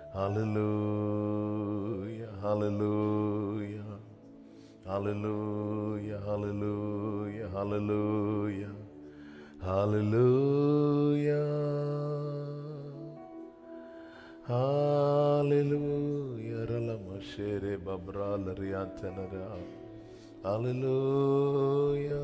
Hallelujah, hallelujah, hallelujah, hallelujah, hallelujah, hallelujah, hallelujah. Ralamashere babral riyantanara. Hallelujah.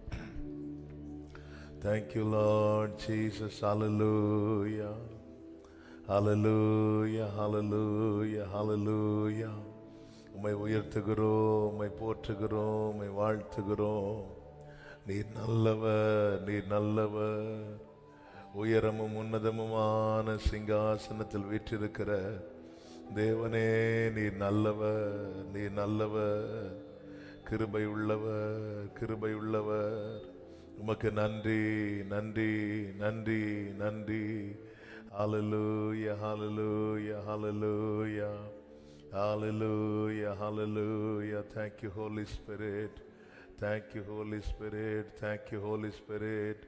Thank you, Lord Jesus. Hallelujah. Hallelujah, hallelujah, hallelujah. உம்மை உயர்த்துகிறோம் உம்மை போற்றுகிறோம் உம்மை வாழ்த்துகிறோம் நீர் நல்லவர் நீர் நல்லவர் உயரமும் உன்னதமுமான சிங்காசனத்தில் வீற்றிருக்கிற தேவனே நீர் நல்லவர் நீர் நல்லவர் கிருபை உள்ளவர் கிருபை உள்ளவர் உமக்கு நன்றி நன்றி நன்றி நன்றி ஹalleluya hallelujah hallelujah hallelujah hallelujah thank you holy spirit thank you holy spirit thank you holy spirit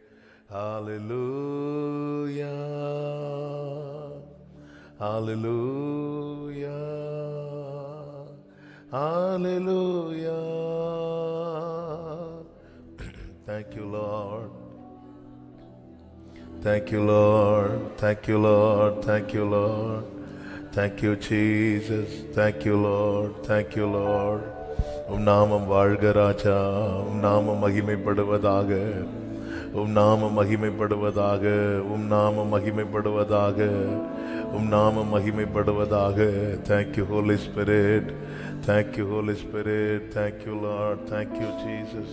hallelujah hallelujah hallelujah thank you lord Thank you, Lord. Thank you, Lord. Thank you, Lord. Thank you, Jesus. Thank you, Lord. Thank you, Lord. உம் நாமம் வாழ்க ராஜா உம் நாமம் மகிமைப்படுவதாக உம் நாமம் மகிமைப்படுவதாக உம் நாமம் மகிமைப்படுவதாக உம் நாமம் மகிமைப்படுவதாக Thank you, Holy Spirit. Thank you, Holy Spirit. Thank you, Lord. Thank you, Jesus.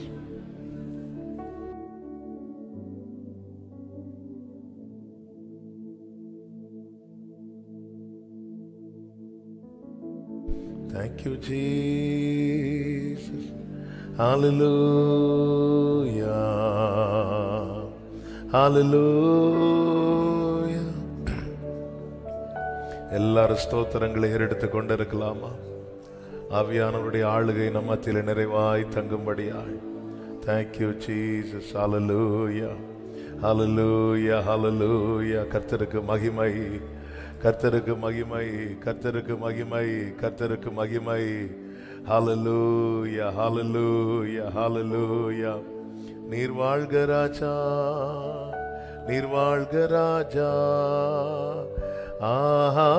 Thank you, Jesus. Hallelujah. Hallelujah. எல்லாரும் ஸ்தோத்திரங்களை ஏறெடுத்து கொண்டிருக்கலாமா ஆவியானவருடைய ஆளுகை நம் மத்தியில் நிறைவாய் தங்கும்படியாய் தேங்க்யூ ஜீசஸ் ஹalleluya ஹalleluya ஹalleluya கர்த்தருக்கு மகிமை கர்த்தருக்கு மகிமை கர்த்தருக்கு மகிமை கர்த்தருக்கு மகிமை ஹalleluya ஹalleluya ஹalleluya நீர் வாழ்க ராஜா நீர் வாழ்க ராஜா ஆஹா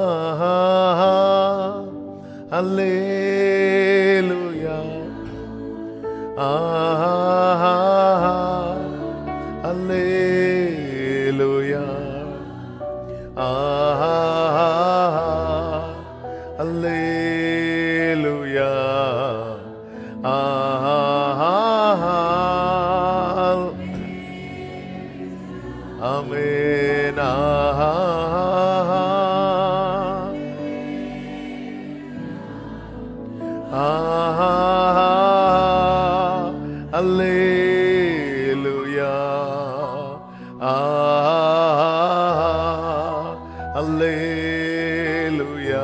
அல்லேலூயா ஆஹா அல்லேலூயா ஆஹா அல்லேலூயா ஆஹா ஆமென் ஆஹா ஆஹா அல்லேலூயா ஆஹா அல்லேலூயா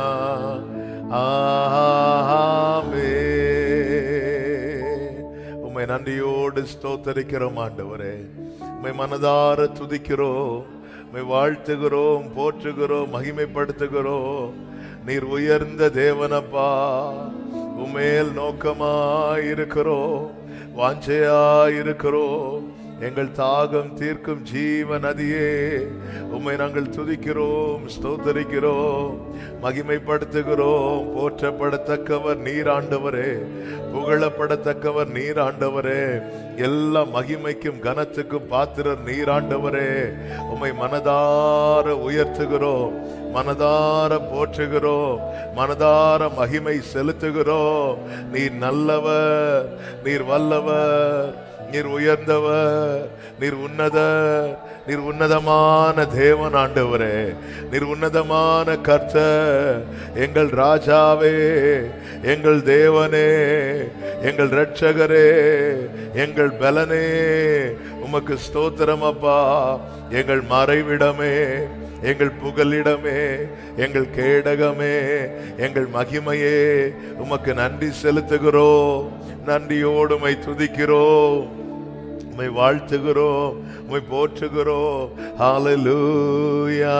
ஆமென் உம்மை நன்றியோடு ஸ்தோத்தரிக்கிறோம் ஆண்டவரே உம்மை மனதார துதிக்கிறோம் உம்மை வாழ்த்துகிறோம் போற்றுகிறோம் மகிமைப்படுத்துகிறோம் நீர் உயர்ந்த தேவனப்பா உமேல் நோக்கமாயிருக்கிறோம் வாஞ்சையாயிருக்கிறோம் எங்கள் தாகம் தீர்க்கும் ஜீவ நதியே உம்மை நாங்கள் துதிக்கிறோம் ஸ்தோத்தரிக்கிறோம் மகிமைப்படுத்துகிறோம் போற்றப்படத்தக்கவர் நீராண்டவரே புகழப்படத்தக்கவர் நீராண்டவரே எல்லா மகிமைக்கும் கனத்துக்கும் பாத்திரர் நீராண்டவரே உம்மை மனதார உயர்த்துகிறோம் மனதார போற்றுகிறோம் மனதார மகிமை செலுத்துகிறோம் நீர் நல்லவர் நீர் வல்லவர் நீர் உயர்ந்தவர் நீர் உன்னதர் நீர் உன்னதமான தேவன் ஆண்டவரே நீர் உன்னதமான கர்த்தர் எங்கள் ராஜாவே எங்கள் தேவனே எங்கள் இரட்சகரே எங்கள் பலனே உமக்கு ஸ்தோத்திரம் அப்பா எங்கள் மறைவிடமே எங்கள் புகலிடமே எங்கள் கேடகமே எங்கள் மகிமையே உமக்கு நன்றி செலுத்துகிறோம் நன்றியோடு உம்மை துதிக்கிறோம் உம்மை வாழ்த்துகிறோம் உம்மை போற்றுகிறோம் ஹalleluya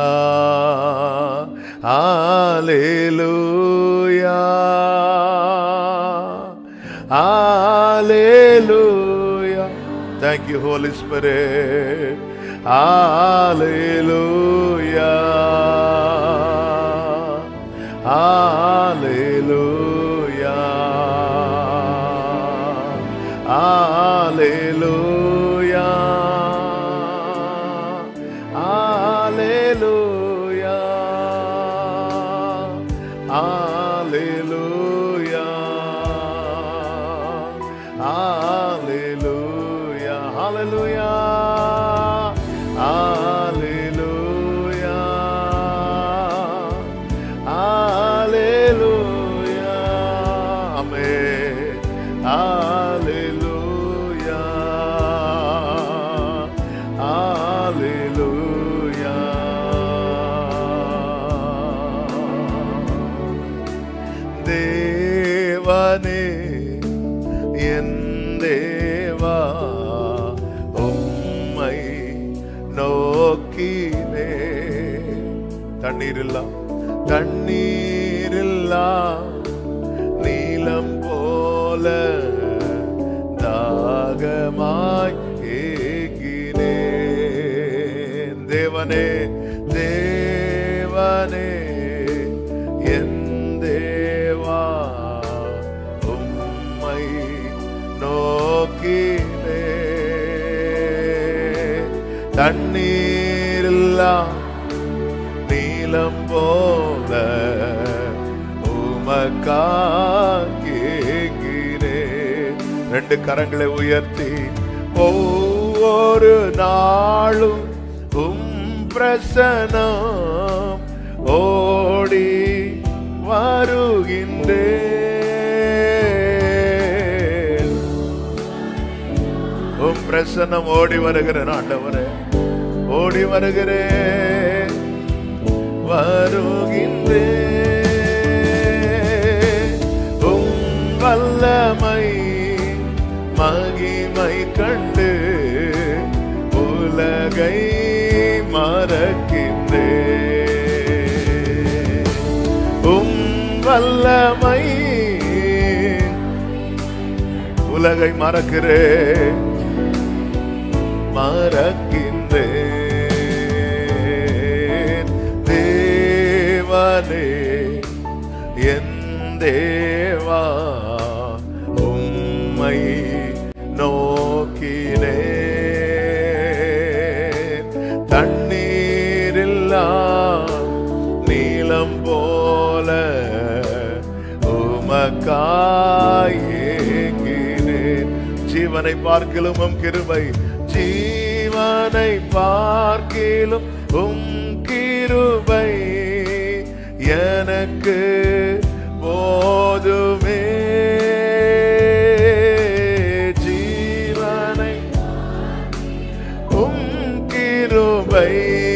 ஹalleluya ஹalleluya thank you holy spirit ஹalleluya ஹalleluya ஹalleluya ஹalleluya ஹalleluya ஹalleluya ஹalleluya ஹalleluya ஹalleluya ஆமென் ஹalleluya ஹalleluya தேவனே என் தேவா உம்மை நோக்கினே தண்ணீரில்லா தண்ணீரில்லா நீலம் போல தாகமாய் ஏகினேன் தேவனே தேவனே என் தேவா உம்மை நோக்கினே தண்ணீரில்லா நீலம் போல உமக்காகிறே ரெண்டு கரங்களை உயர்த்தி ஒவ்வொரு நாளும் உம் பிரசனம் ஓடி வருகின்றேன் உம் பிரசன்னம் ஓடி வருகிறேன் ஆண்டவரே ஓடி வருகிறேன் வருகின்றேன் உம் வல்லமை மகிமை கண்டு உலகை மறக்கின்றேன் உம் வல்லமை உலகை மறக்கிறேன் மறக்கின்றேன் தேவனே என் தேவா உம்மை நோக்கினே தண்ணீரில்லா நீளம் போல உமக்காயேங்கினேன் ஜீவனை பார்க்கிலும் உம் கிருபை ஜீவனை பார்க்கிலும் உம் கிருபை எனக்கு போதுமே ஜீவனை உம் கிருபை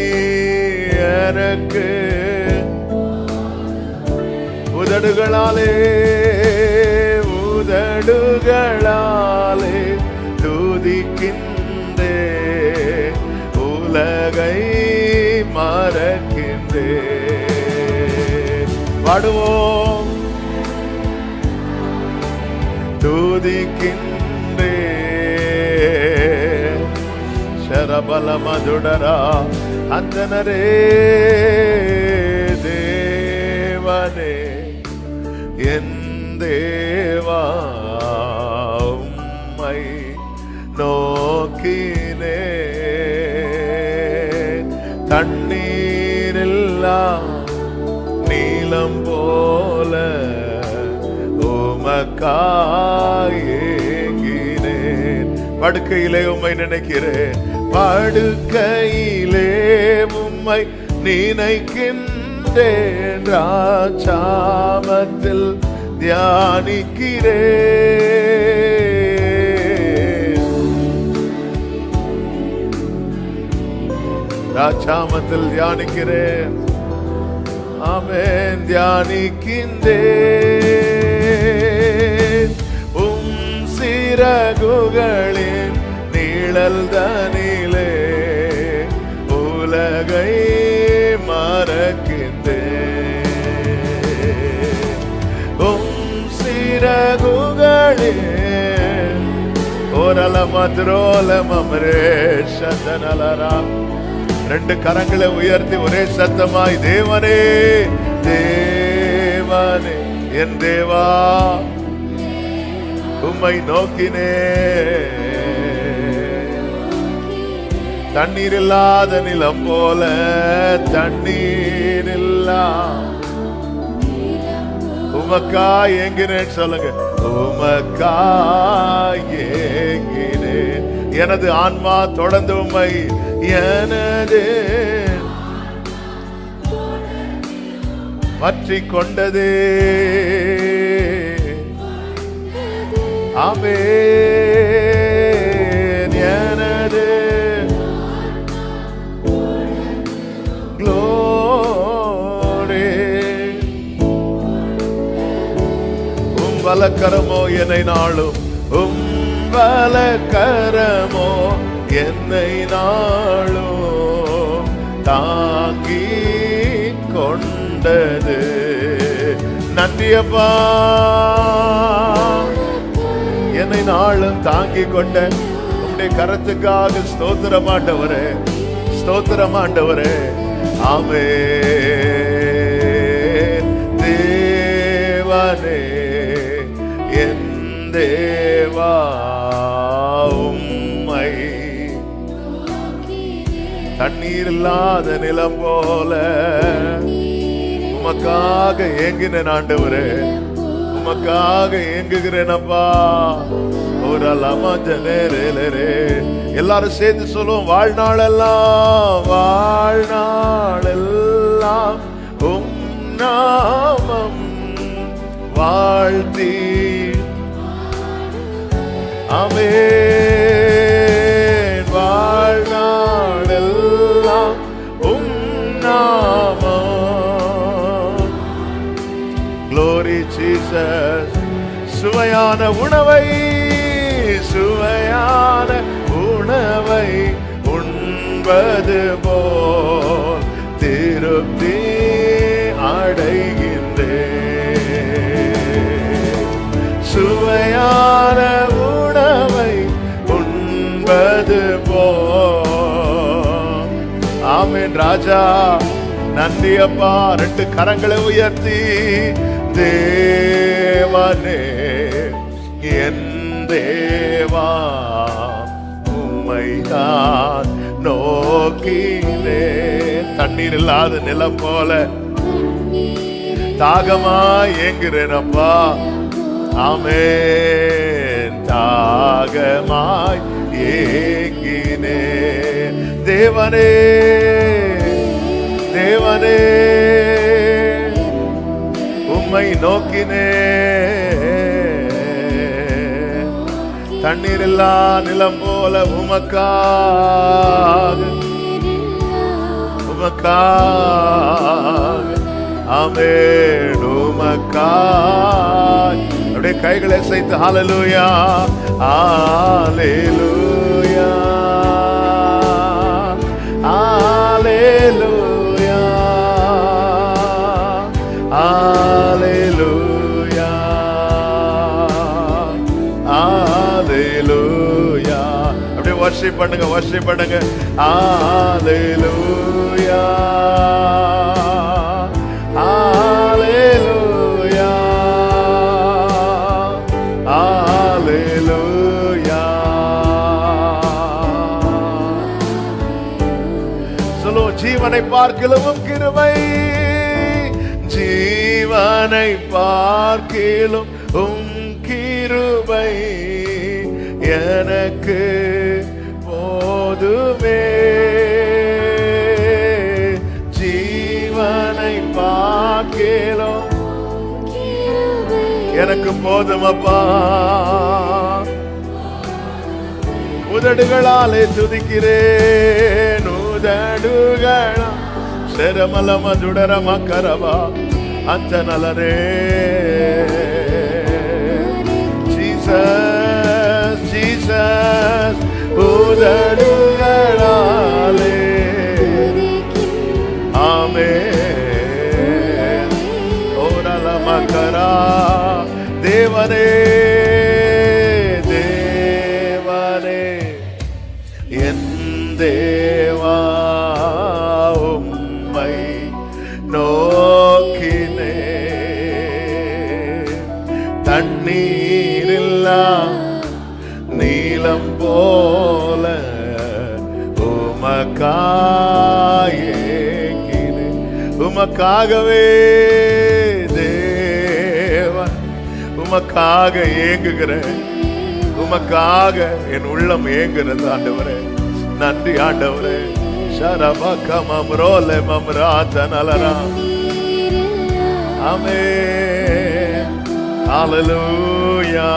எனக்கு உதடுகளாலே உதடுகளாலே துதிக்கின்றே உலகை மறக்கின்றே பாடுவோம் துதிக்கின்றே ಶರಬಲ ಮಧುಡರ ಅಂಜನರೇ ದೇವನೇ என் தேவா உம்மை நோக்கினே தண்ணீரெல்லாம் நீலம் போல உமக்காயேங்கினேன் படுக்கையிலே உம்மை நினைக்கிறேன் படுக்கையிலே உம்மை நினைக்கின்றேன் ராஜாமத்தில் தியானிக்கிறேன் ராஜாமத்தில் தியானிக்கிறேன் ஆமென் தியானிக்கின்றேன் உம் சிறகுகளின் நிழலிலே நிழல் தனிலே உலகை மறக்கின்றேன் உம் சிறகுகளே ஓரல மதுரோலம் அமரே சந்தனலரா ரெண்டு கரங்களை உயர்த்தி ஒரே சத்தமாய் தேவனே தேவனே என் தேவா உம்மை நோக்கினே தண்ணீர் இல்லாத நிலம் போல தண்ணீர் இல்லா உமக்கா ஏங்கினேன் சொல்லுங்க உமக்கா ஏங்கினேன் எனது ஆன்மா தொடர்ந்து உம்மை எனது பற்றி கொண்டதே ஆமென் எனது glory உம் வலக்கரமோ என்னை நாளும் உம் வலக்கரமோ என்னை நாளும் தாங்கி கொண்டது நன்றியப்பா என்னை நாளும் தாங்கி கொண்ட உம்முடைய கரத்துக்காக ஸ்தோத்திரமாண்டவரே ஸ்தோத்திரமாண்டவரே ஆமே தேவனே என் தேவா உம்மை தண்ணீர் இல்லாத நிலம் போல உமக்காக ஏங்கின ஆண்டவரே உமக்காக ஏங்குகிறேனப்பா ஒரு லமஜனே எல்லாரும் சேர்ந்து சொல்லுவோம் வாழ்நாள் எல்லாம் வாழ்நாள் எல்லாம் உம் நாமம் வாழ்த்தி அமேன் வாழ்நாள் எல்லாம் உம் நாமம் Glory Jesus சுவையான உணவை சுவையான உணவை உண்பது போல் திருப்தி அடைகின்றேன் சுவையான உணவை உண்பது போல் ஆமென் ராஜா நன்றி அப்பா ரெண்டு கரங்களை உயர்த்தி தேவனே என் தேவா உம்மை நான் நோக்கினே தண்ணீர் இல்லாத நிலம் போல தாகமாய் ஏங்குறேனப்பா ஆமென் தாகமாய் ஏங்கினே தேவனே தேவனே உம்மை நோக்கினே தண்ணீர் இல்லா நிலம் போல உமக்காக உமக்காக ஆமென் உமக்காய் அப்படியே கைகளை சேர்த்து ஹalleluya ஹalleluya ஹalleluya ஹalleluya ஹalleluya அப்படியே வர்ஷிப் பண்ணுங்க வர்ஷிப் பண்ணுங்க ஹalleluya ஹalleluya ஹalleluya சொல்லுவோம் ஜீவனை பார்க்கலும் கிருபை ஜீவனை பார்க்கிலும் உம் கிருபை எனக்கு போதுமே ஜீவனை பார்க்கிலும் எனக்கு போதுமப்பா உதடுகளாலே துதிக்கிறேன் உதடுகளா ಶರಮಲ ಮಧುಡರ ಮಕರವ ಅಂಚನಲರೇ ಜೀಸಸ್ ಜೀಸಸ್ உதடுகளாலே ஆமே ஓரலமகரா தேவனே தேவனே என் தேவா உம்மை நோக்கினே தண்ணீரில்லா நீலம் போல உமக்காயேங்கினே உமக்காகவே தேவன் உமக்காக ஏங்குகிறேன் உமக்காக என் உள்ளம் ஏங்குகிறது ஆண்டவரே நன்றி ஆண்டவரே ஷரபக மம்ரோல மம்ராத நலரா ஆமே ஹalleluya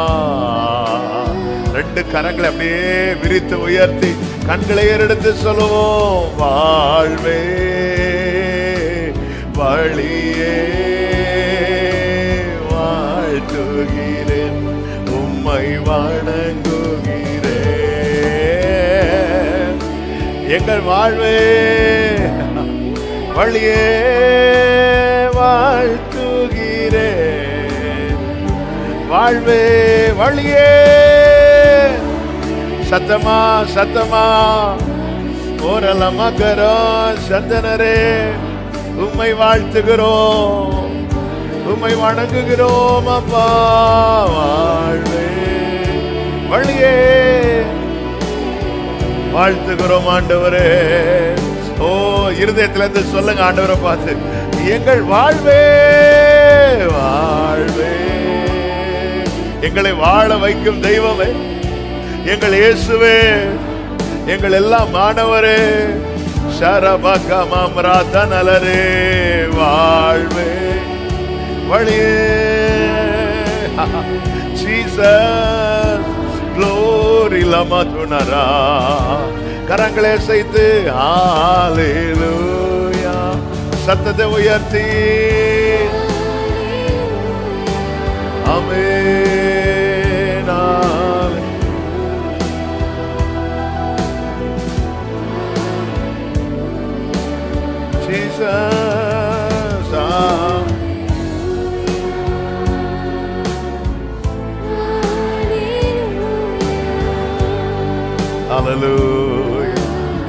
ரெண்டு கரங்களை அப்படியே விரித்து உயர்த்தி கண்களை ஏறெடுத்து சொல்லுவோம் வாழ்வே வழியே வாழ்த்துகிறேன் உம்மை வணங்குகிறேன் எங்கள் வாழ்வே வழியே வாழ்த்துகிறேன் வாழ்வே வழியே சத்தமா சத்தமா ஓரல மகரம் சந்தனரே உம்மை வாழ்த்துகிறோம் உம்மை வணங்குகிறோம் அப்பா வாழ்வே வழியே வாழ்த்துகிறோம் ஆண்டவரே ஓ இருதயத்துல இருந்து சொல்லுங்க ஆண்டவரை பார்த்து எங்கள் வாழ்வே வாழ்வே எங்களை வாழ வைக்கும் தெய்வமே எங்கள் இயேசுவே எங்கள் எல்லாம் மாணவரே ஷரபகமம்ராத நலரே வாழ்வே வழியே ஜீசஸ் க்ளோரி லமதுனரா கரங்களை அசைத்து ஹalleluya சத்தத்தை உயர்த்தி ஆமென் ஆமென். Jesus ஆ Hallelujah.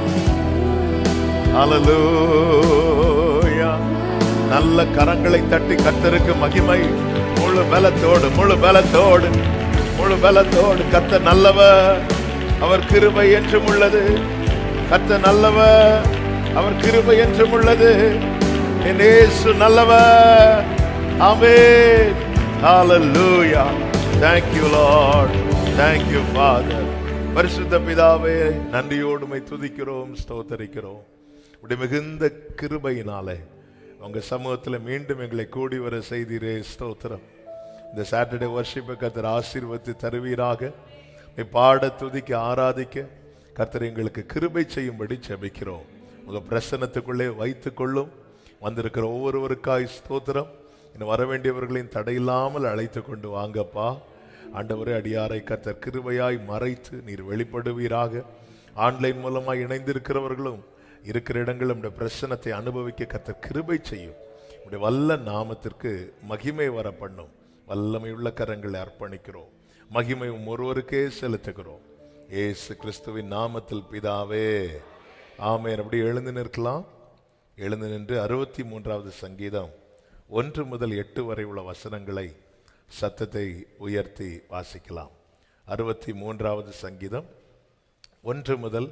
Hallelujah. நல்ல கரங்களை தட்டி கத்தருக்கு மகிமை முழு பலத்தோடு முழு பலத்தோடு முழு பலத்தோடு கத்த நல்லவர் அவர் கிருபை என்றும் உள்ளது கத்த நல்லவர் அவர் கிருபை என்றும் உள்ளது என் இயேசு நல்லவர் ஆமென் ஹalleluya thank you lord thank you father பரிசுத்த பிதாவே நன்றியோடுமை துதிக்கிறோம் ஸ்தோத்தரிக்கிறோம் உடைய மிகுந்த கிருபையினாலே உங்க சமூகத்துல மீண்டும் எங்களை கூடி வர செய்தீரே ஸ்தோத்திரம் இந்த சாட்டர்டே வர்ஷிப்பை கத்தர் ஆசீர்வத்து தருவீராக நீ பாட துதிக்க ஆராதிக்க கர்த்தர் எங்களுக்கு கிருபை செய்யும்படி ஜெபிக்கிறோம் உங்க பிரசன்னத்துக்குள்ளே வைத்துக் கொள்ளும் வந்திருக்கிற ஒவ்வொருவருக்காய் ஸ்தோத்திரம் இன்னும் வர வேண்டியவர்களையும் தடையில்லாமல் அழைத்து கொண்டு வாங்கப்பா ஆண்டவரே அடியாரை கர்த்தர் கிருபையாய் மறைத்து நீர் வெளிப்படுவீராக ஆன்லைன் மூலமாய் இணைந்திருக்கிறவர்களும் இருக்கிற இடங்களும் இந்த பிரசனத்தை அனுபவிக்க கர்த்தர் கிருபை செய்யும் உடைய வல்ல நாமத்திற்கு மகிமை வர பண்ணும் வல்லமை உள்ள கரங்களை அர்ப்பணிக்கிறோம் மகிமை உம் ஒருவருக்கே செலுத்துகிறோம் ஏசு கிறிஸ்துவின் நாமத்தில் பிதாவே ஆமென் அப்படி எழுந்து நிற்கலாம் எழுந்து நின்று அறுபத்தி மூன்றாவது சங்கீதம் ஒன்று முதல் எட்டு வரை உள்ள வசனங்களை சத்தத்தை உயர்த்தி வாசிக்கலாம் அறுபத்தி மூன்றாவது சங்கீதம் ஒன்று முதல்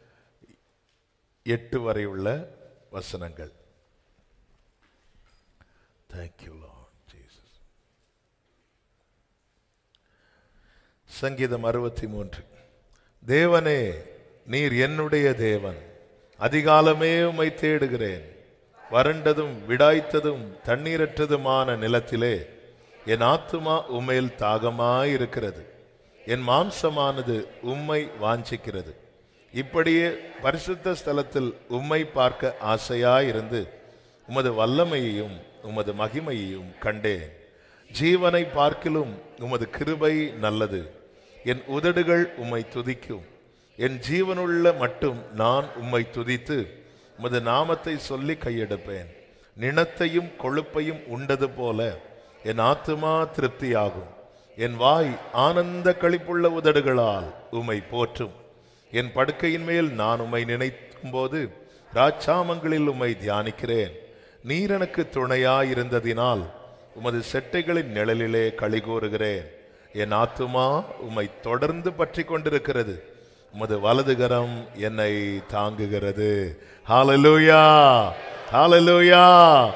எட்டு வரை உள்ள வசனங்கள் தேங்க்யூ லார்ட் ஜீசஸ் சங்கீதம் அறுபத்தி மூன்று தேவனே நீர் என்னுடைய தேவன் அதிகாலமே உம்மை தேடுகிறேன் வறண்டதும் விடாய்த்ததும் தண்ணீரற்றதுமான நிலத்திலே என் ஆத்துமா உம்மையில் தாகமாயிருக்கிறது என் மாம்சமானது உம்மை வாஞ்சிக்கிறது இப்படியே பரிசுத்த ஸ்தலத்தில் உம்மை பார்க்க ஆசையாயிருந்து உமது வல்லமையையும் உமது மகிமையையும் கண்டேன் ஜீவனை பார்க்கிலும் உமது கிருபை நல்லது என் உதடுகள் உம்மை துதிக்கும் என் ஜீவனுள்ள மட்டும் நான் உம்மை துதித்து உமது நாமத்தை சொல்லி கையெடுப்பேன் நிணத்தையும் கொழுப்பையும் உண்டது போல என் ஆத்துமா திருப்தியாகும் என் வாய் ஆனந்த களிப்புள்ள உதடுகளால் உம்மை போற்றும் என் படுக்கையின் மேல் நான் உம்மை நினைக்கும் போது ராச்சாமங்களில் உம்மை தியானிக்கிறேன் நீர் எனக்கு துணையாயிருந்ததினால் உமது செட்டைகளின் நிழலிலே களி கூறுகிறேன் என் ஆத்துமா உம்மை தொடர்ந்து பற்றி கொண்டிருக்கிறது உமது வலதுகரம் என்னை தாங்குகிறது ஹalleluya ஹalleluya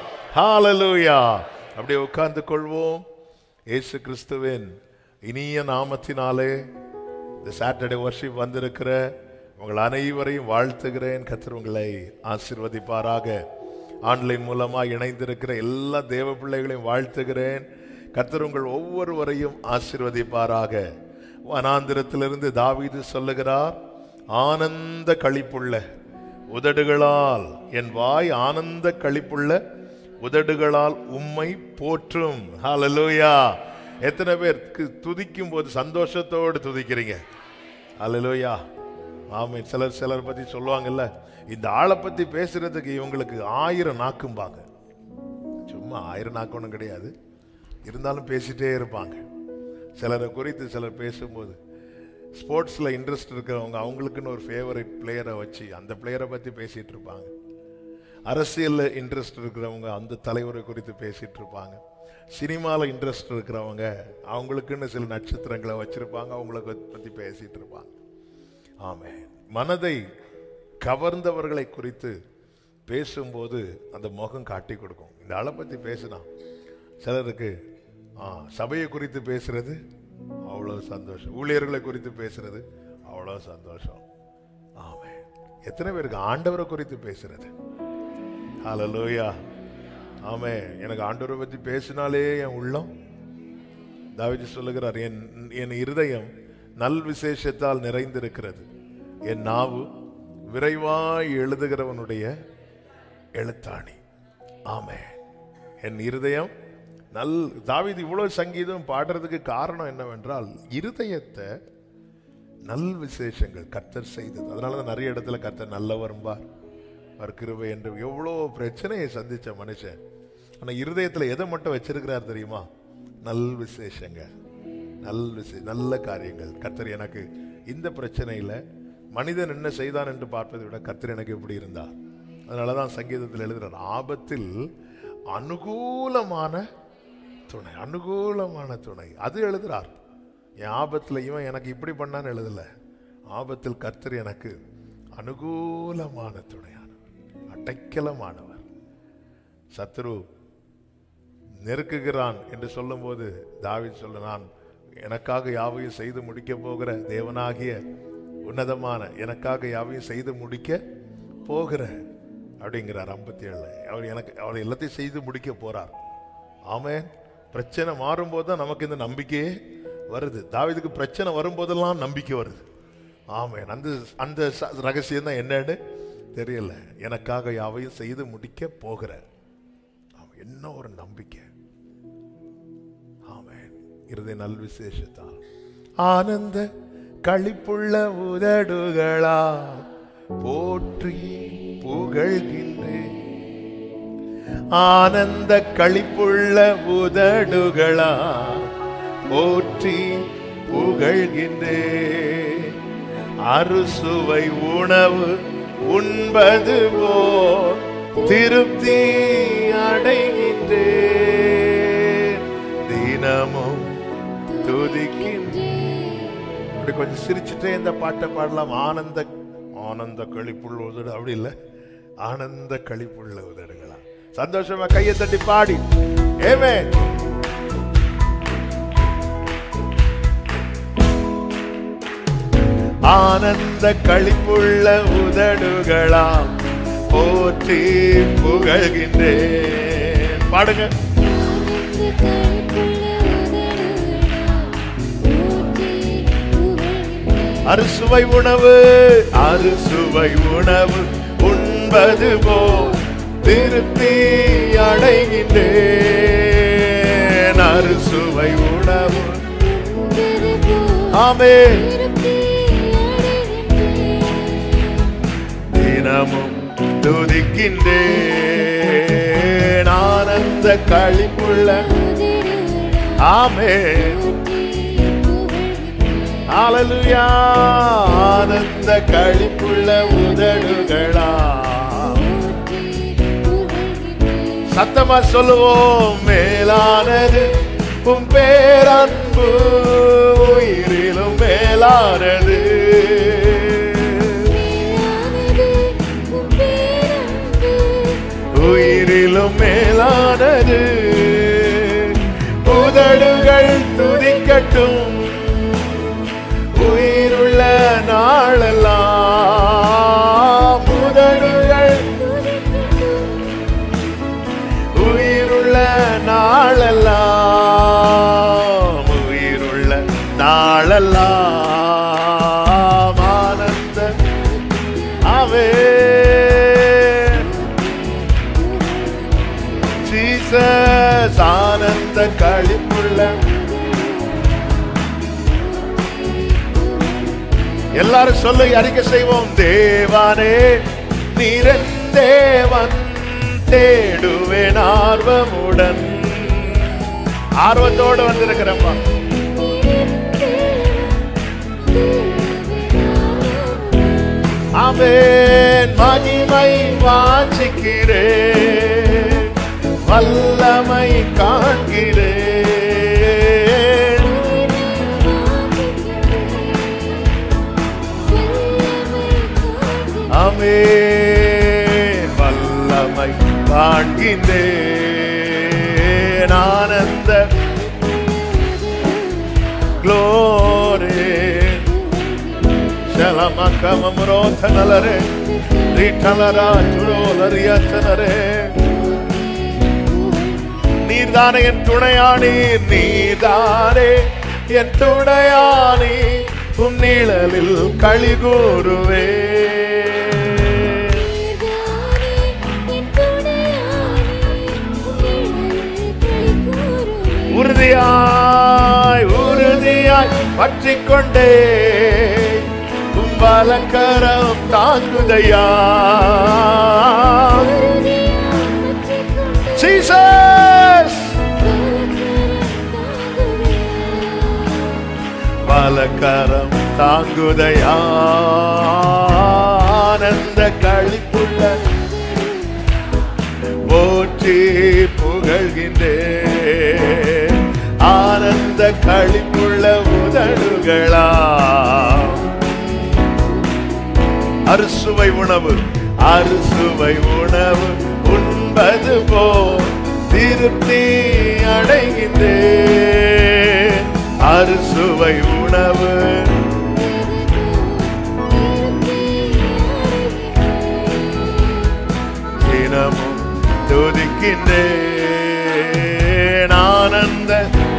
ஹalleluya அப்படியே உட்கார்ந்து கொள்வோம் இயேசு கிறிஸ்துவின் இனிய நாமத்தினாலே இந்த சாட்டர்டே வர்ஷிப் வந்திருக்கிற உங்கள் அனைவரையும் வாழ்த்துகிறேன் கர்த்தர் உங்களை ஆசீர்வதிப்பாராக ஆன்லைன் மூலமா இணைந்திருக்கிற எல்லா தேவ பிள்ளைகளையும் வாழ்த்துகிறேன் கர்த்தர் உங்கள் ஒவ்வொருவரையும் ஆசீர்வதிப்பாராக வனாந்திரத்திலிருந்து தாவீது சொல்லுகிறார் ஆனந்த களிப்புள்ள உதடுகளால் என் வாய் ஆனந்த களிப்புள்ள உதடுகளால் உம்மை போற்றும் ஹalleluya எத்தனை பேருக்கு துதிக்கும் போது சந்தோஷத்தோடு துதிக்கிறீங்க ஹalleluya ஆமென் சிலர் சிலர் பத்தி சொல்லுவாங்கல்ல இந்த ஆளை பத்தி பேசுறதுக்கு இவங்களுக்கு ஆயிரம் நாக்கும்பாங்க சும்மா ஆயிரம் நாக்கு ஒன்றும் கிடையாது இருந்தாலும் பேசிட்டே இருப்பாங்க சிலரை குறித்து சிலர் பேசும்போது ஸ்போர்ட்ஸில் இன்ட்ரெஸ்ட் இருக்கிறவங்க அவங்களுக்குன்னு ஒரு ஃபேவரட் பிளேயரை வச்சு அந்த பிளேயரை பற்றி பேசிகிட்டு இருப்பாங்க அரசியலில் இன்ட்ரெஸ்ட் இருக்கிறவங்க அந்த தலைவரை குறித்து பேசிகிட்டு இருப்பாங்க சினிமாவில் இன்ட்ரெஸ்ட் இருக்கிறவங்க அவங்களுக்குன்னு சில நட்சத்திரங்களை வச்சுருப்பாங்க அவங்கள பற்றி பேசிகிட்டு இருப்பாங்க ஆமே மனதை கவர்ந்தவர்களை குறித்து பேசும்போது அந்த முகம் காட்டி கொடுக்கும் இந்த ஆளை பற்றி பேசினா சிலருக்கு ஆ சபையை குறித்து பேசுறது அவ்வளோ சந்தோஷம் ஊழியர்களை குறித்து பேசுறது அவ்வளோ சந்தோஷம் ஆமே எத்தனை பேருக்கு ஆண்டவரை குறித்து பேசுறது ஹalleluya ஆமே எனக்கு ஆண்டவரை பற்றி பேசினாலே என் உள்ளம் தாவீது சொல்லுகிறார் என் என் இருதயம் நல் விசேஷத்தால் நிறைந்திருக்கிறது என் நாவு விரைவாய் எழுதுகிறவனுடைய எழுத்தாணி ஆமே என் இருதயம் நல் தாவீது இவ்வளவு சங்கீதம் பாடுறதுக்கு காரணம் என்னவென்றால் இருதயத்தை நல் விசேஷங்கள் கர்த்தர் செய்தது அதனால தான் நிறைய இடத்துல கர்த்தர் நல்லவரும்பார் அவர் கிருபை என்று எவ்வளோ பிரச்சனையை சந்திச்ச மனுஷன் ஆனா இருதயத்துல எதை மட்டும் வச்சிருக்கிறார் தெரியுமா நல் விசேஷங்கள் நல் விசே நல்ல காரியங்கள் கர்த்தர் எனக்கு இந்த பிரச்சனையில மனிதன் என்ன செய்தான் என்று பார்ப்பதை விட கர்த்தர் எனக்கு எப்படி இருந்தார் அதனாலதான் சங்கீதத்தில் எழுதுறார் ஆபத்தில் அனுகூலமான துணை அனுகூலமான துணை அது எழுதுறார் என் ஆபத்தில் இவன் எனக்கு இப்படி பண்ணான்னு எழுதல ஆபத்தில் கர்த்தர் எனக்கு அனுகூலமான துணையானவர் அடைக்கலமானவர் சத்ரு நெருக்குகிறான் என்று சொல்லும்போது தாவீது சொல்ல நான் எனக்காக யாவையும் செய்து முடிக்க போகிற தேவனாகிய உன்னதமான எனக்காக யாவையும் செய்து முடிக்க போகிற அப்படிங்கிறார் ஐம்பத்தி ஏழுல அவர் எனக்கு அவர் எல்லாத்தையும் செய்து முடிக்க போறார் ஆமென் பிரச்சனை மாறும்போது தான் நமக்கு இந்த நம்பிக்கையே வருது தாவீதுக்கு பிரச்சனை வரும்போதெல்லாம் நம்பிக்கை வருது ஆமென் அந்த அந்த ச- ரகசியம் தான் என்னன்னு தெரியல எனக்காக யாவையும் செய்து முடிக்க போகிற ஆமென். என்ன ஒரு நம்பிக்கை ஆமென் இருதை நல் விசேஷத்தால் ஆனந்த களிப்புள்ள உதடுகளா போற்றி புகழ்கின்றேன் ஆனந்த களிப்புள்ள உதடுகளா போற்றி புகழ்கின்றேன் அறுசுவை உணவு உண்பது போல் திருப்தி அடைகின்றேன் தினமும் துதிக்கின்றேன் அப்படி கொஞ்சம் சிரிச்சுட்டே இந்த பாட்டை பாடலாம் ஆனந்த ஆனந்த களிப்புள்ள உதடு அப்படி இல்லை ஆனந்த களிப்புள்ள உதடுகளா சந்தோஷமா கையை தட்டி பாடி ஏமே ஆனந்த களிப்புள்ள உதடுகளா போற்றி புகழ்கின்றேன் பாடுங்க அறுசுவை உணவு அறுசுவை உணவு உண்பது போல் திருப்தி அடைகின்றேன் அறுசுவை உணவு ஆமே தினமும் துதிக்கின்றேன் ஆனந்த களிப்புள்ள ஆமே ஹalleluya ஆனந்த களிப்புள்ள உதடுகளா சத்தமா சொல்லுவோம் மேலானது உம் பேரன்பு உயிரிலும் மேலானது உயிரிலும் மேலானது உதடுகள் துதிக்கட்டும் உயிருள்ள நாளெல்லாம் உதடுகள் உயிருள்ள நாளெல்லாம் உயிருள்ள நாளெல்லாம் ஆனந்த அவே ஜீசஸ் ஆனந்த களிப்புள்ள எல்லாரும் சொல்லி அறிக்கை செய்வோம் தேவானே நீரன் தேவன் தேடுவேன் ஆர்வமுடன் ஆர்வத்தோடு வந்திருக்கிறப்பா அவன் மகிமை வாஞ்சிக்கிறேன் வல்லமை காண்கிறேன் அமேன் வல்லமை காண்கின்றேன் ஆனந்த க்ளோரே ಶಲಮಕಮರೋಧನಲರೆ ರೀಠಲರ ಚುರೋಲರಿಯಚನರೆ நீர்தானே என் துணையானீர் நீதானே என் துணையானி உன் நிழலில் களி கூறுவே உறுதியாய் உறுதியாய் பற்றிக் கொண்டே கும்பலக்கரம் தாங்குதையா ஜீசஸ் பலக்கரம் தாங்குதையா ஆனந்த களிப்புள்ள போற்றி புகழ்கின்றேன் ஆனந்த களிப்புள்ள உதடுகளா அறுசுவை உணவு அறுசுவை உணவு உண்பது போ திருப்தி அடைகின்றேன் அறுசுவை உணவு தினமும் துதிக்கின்றேன் ஆனந்த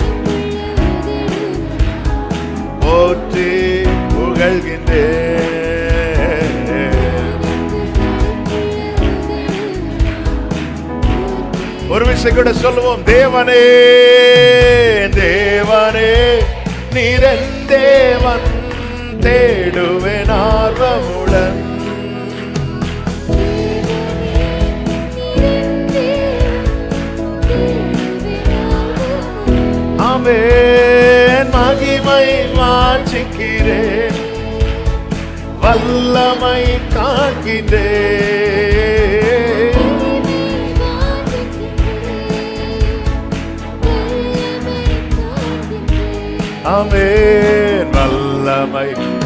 போற்றி புகழ்கின்றேன் ஒரு விஷயம் கூட சொல்லுவோம் தேவனே தேவனே நீரன் தேவன் தேடுவேன் ஆர்வமுடன் ஆமென் மகிமை வாஞ்சிக்கிறேன் வல்லமை காண்கின்றேன் ஆமென் வல்லமை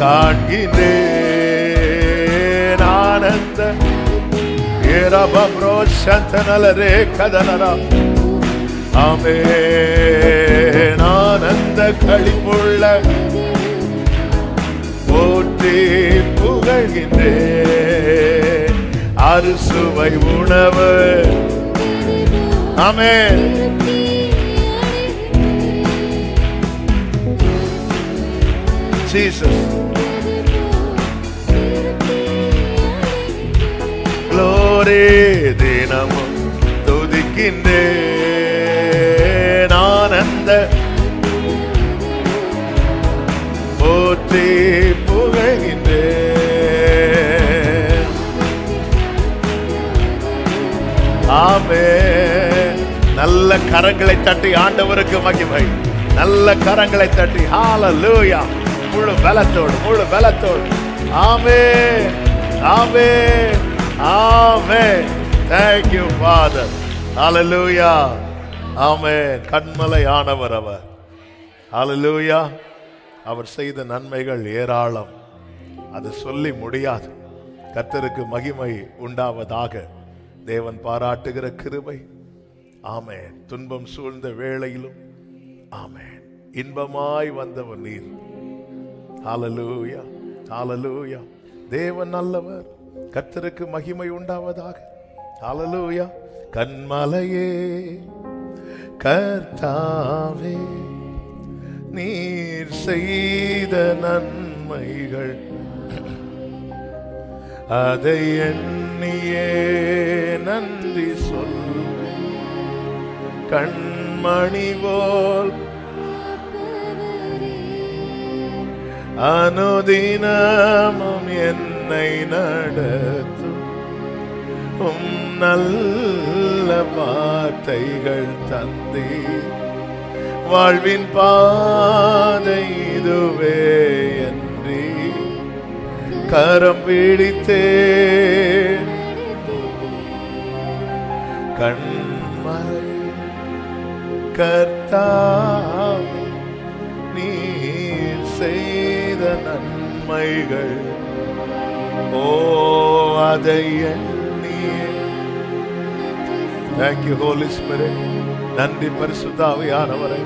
காண்கின்றேன் ஆனந்த ஏரபம்ரோ சந்தனலரே கதனரா ஆமென் ஆனந்த களிப்புள்ள போற்றி புகழ்கின்றேன் அறுசுவை உணவு ஆமென் Jesus. Glory தினமும் துதிக்கின்றேன் ஆனந்த போற்றி புகழ்கின்றேன் ஆமே நல்ல கரங்களை தட்டி ஆண்டவருக்கு மகிமை நல்ல கரங்களை தட்டி ஹalleluya முழு பலத்தோடு முழு பலத்தோடு ஆமே ஆமே ஆமே thank you father hallelujah ஆமே கண்மலையானவர் அவர் ஹalleluya அவர் செய்த நன்மைகள் ஏராளம் அது சொல்லி முடியாது கர்த்தருக்கு மகிமை உண்டாவதாக தேவன் பாராட்டுகிற கிருபை ஆமென் துன்பம் சூழ்ந்த வேளையிலும் ஆமென் இன்பமாய் வந்தவர் நீர் ஹalleluya ஹalleluya தேவன் நல்லவர் கர்த்தருக்கு மகிமை உண்டாவதாக ஹalleluya கண்மலையே கர்த்தாவே நீர் செய்த நன்மைகள் அதை எண்ணியே நன்றி சொல் கண்மணி போல் அனுதினமும் என்னை நடத்தும் உம் நல்ல வார்த்தைகள் தந்தே வாழ்வின் பாதை இதுவே என்றே கரம் பிடித்தே கண்மலை கர்த்தாவே நீர் செய்த நன்மைகள் ஓ அதை எண்ணியே தேங்க்யூ ஹோலி ஸ்பிரிட் நன்றி பரிசுத்தாவியானவரை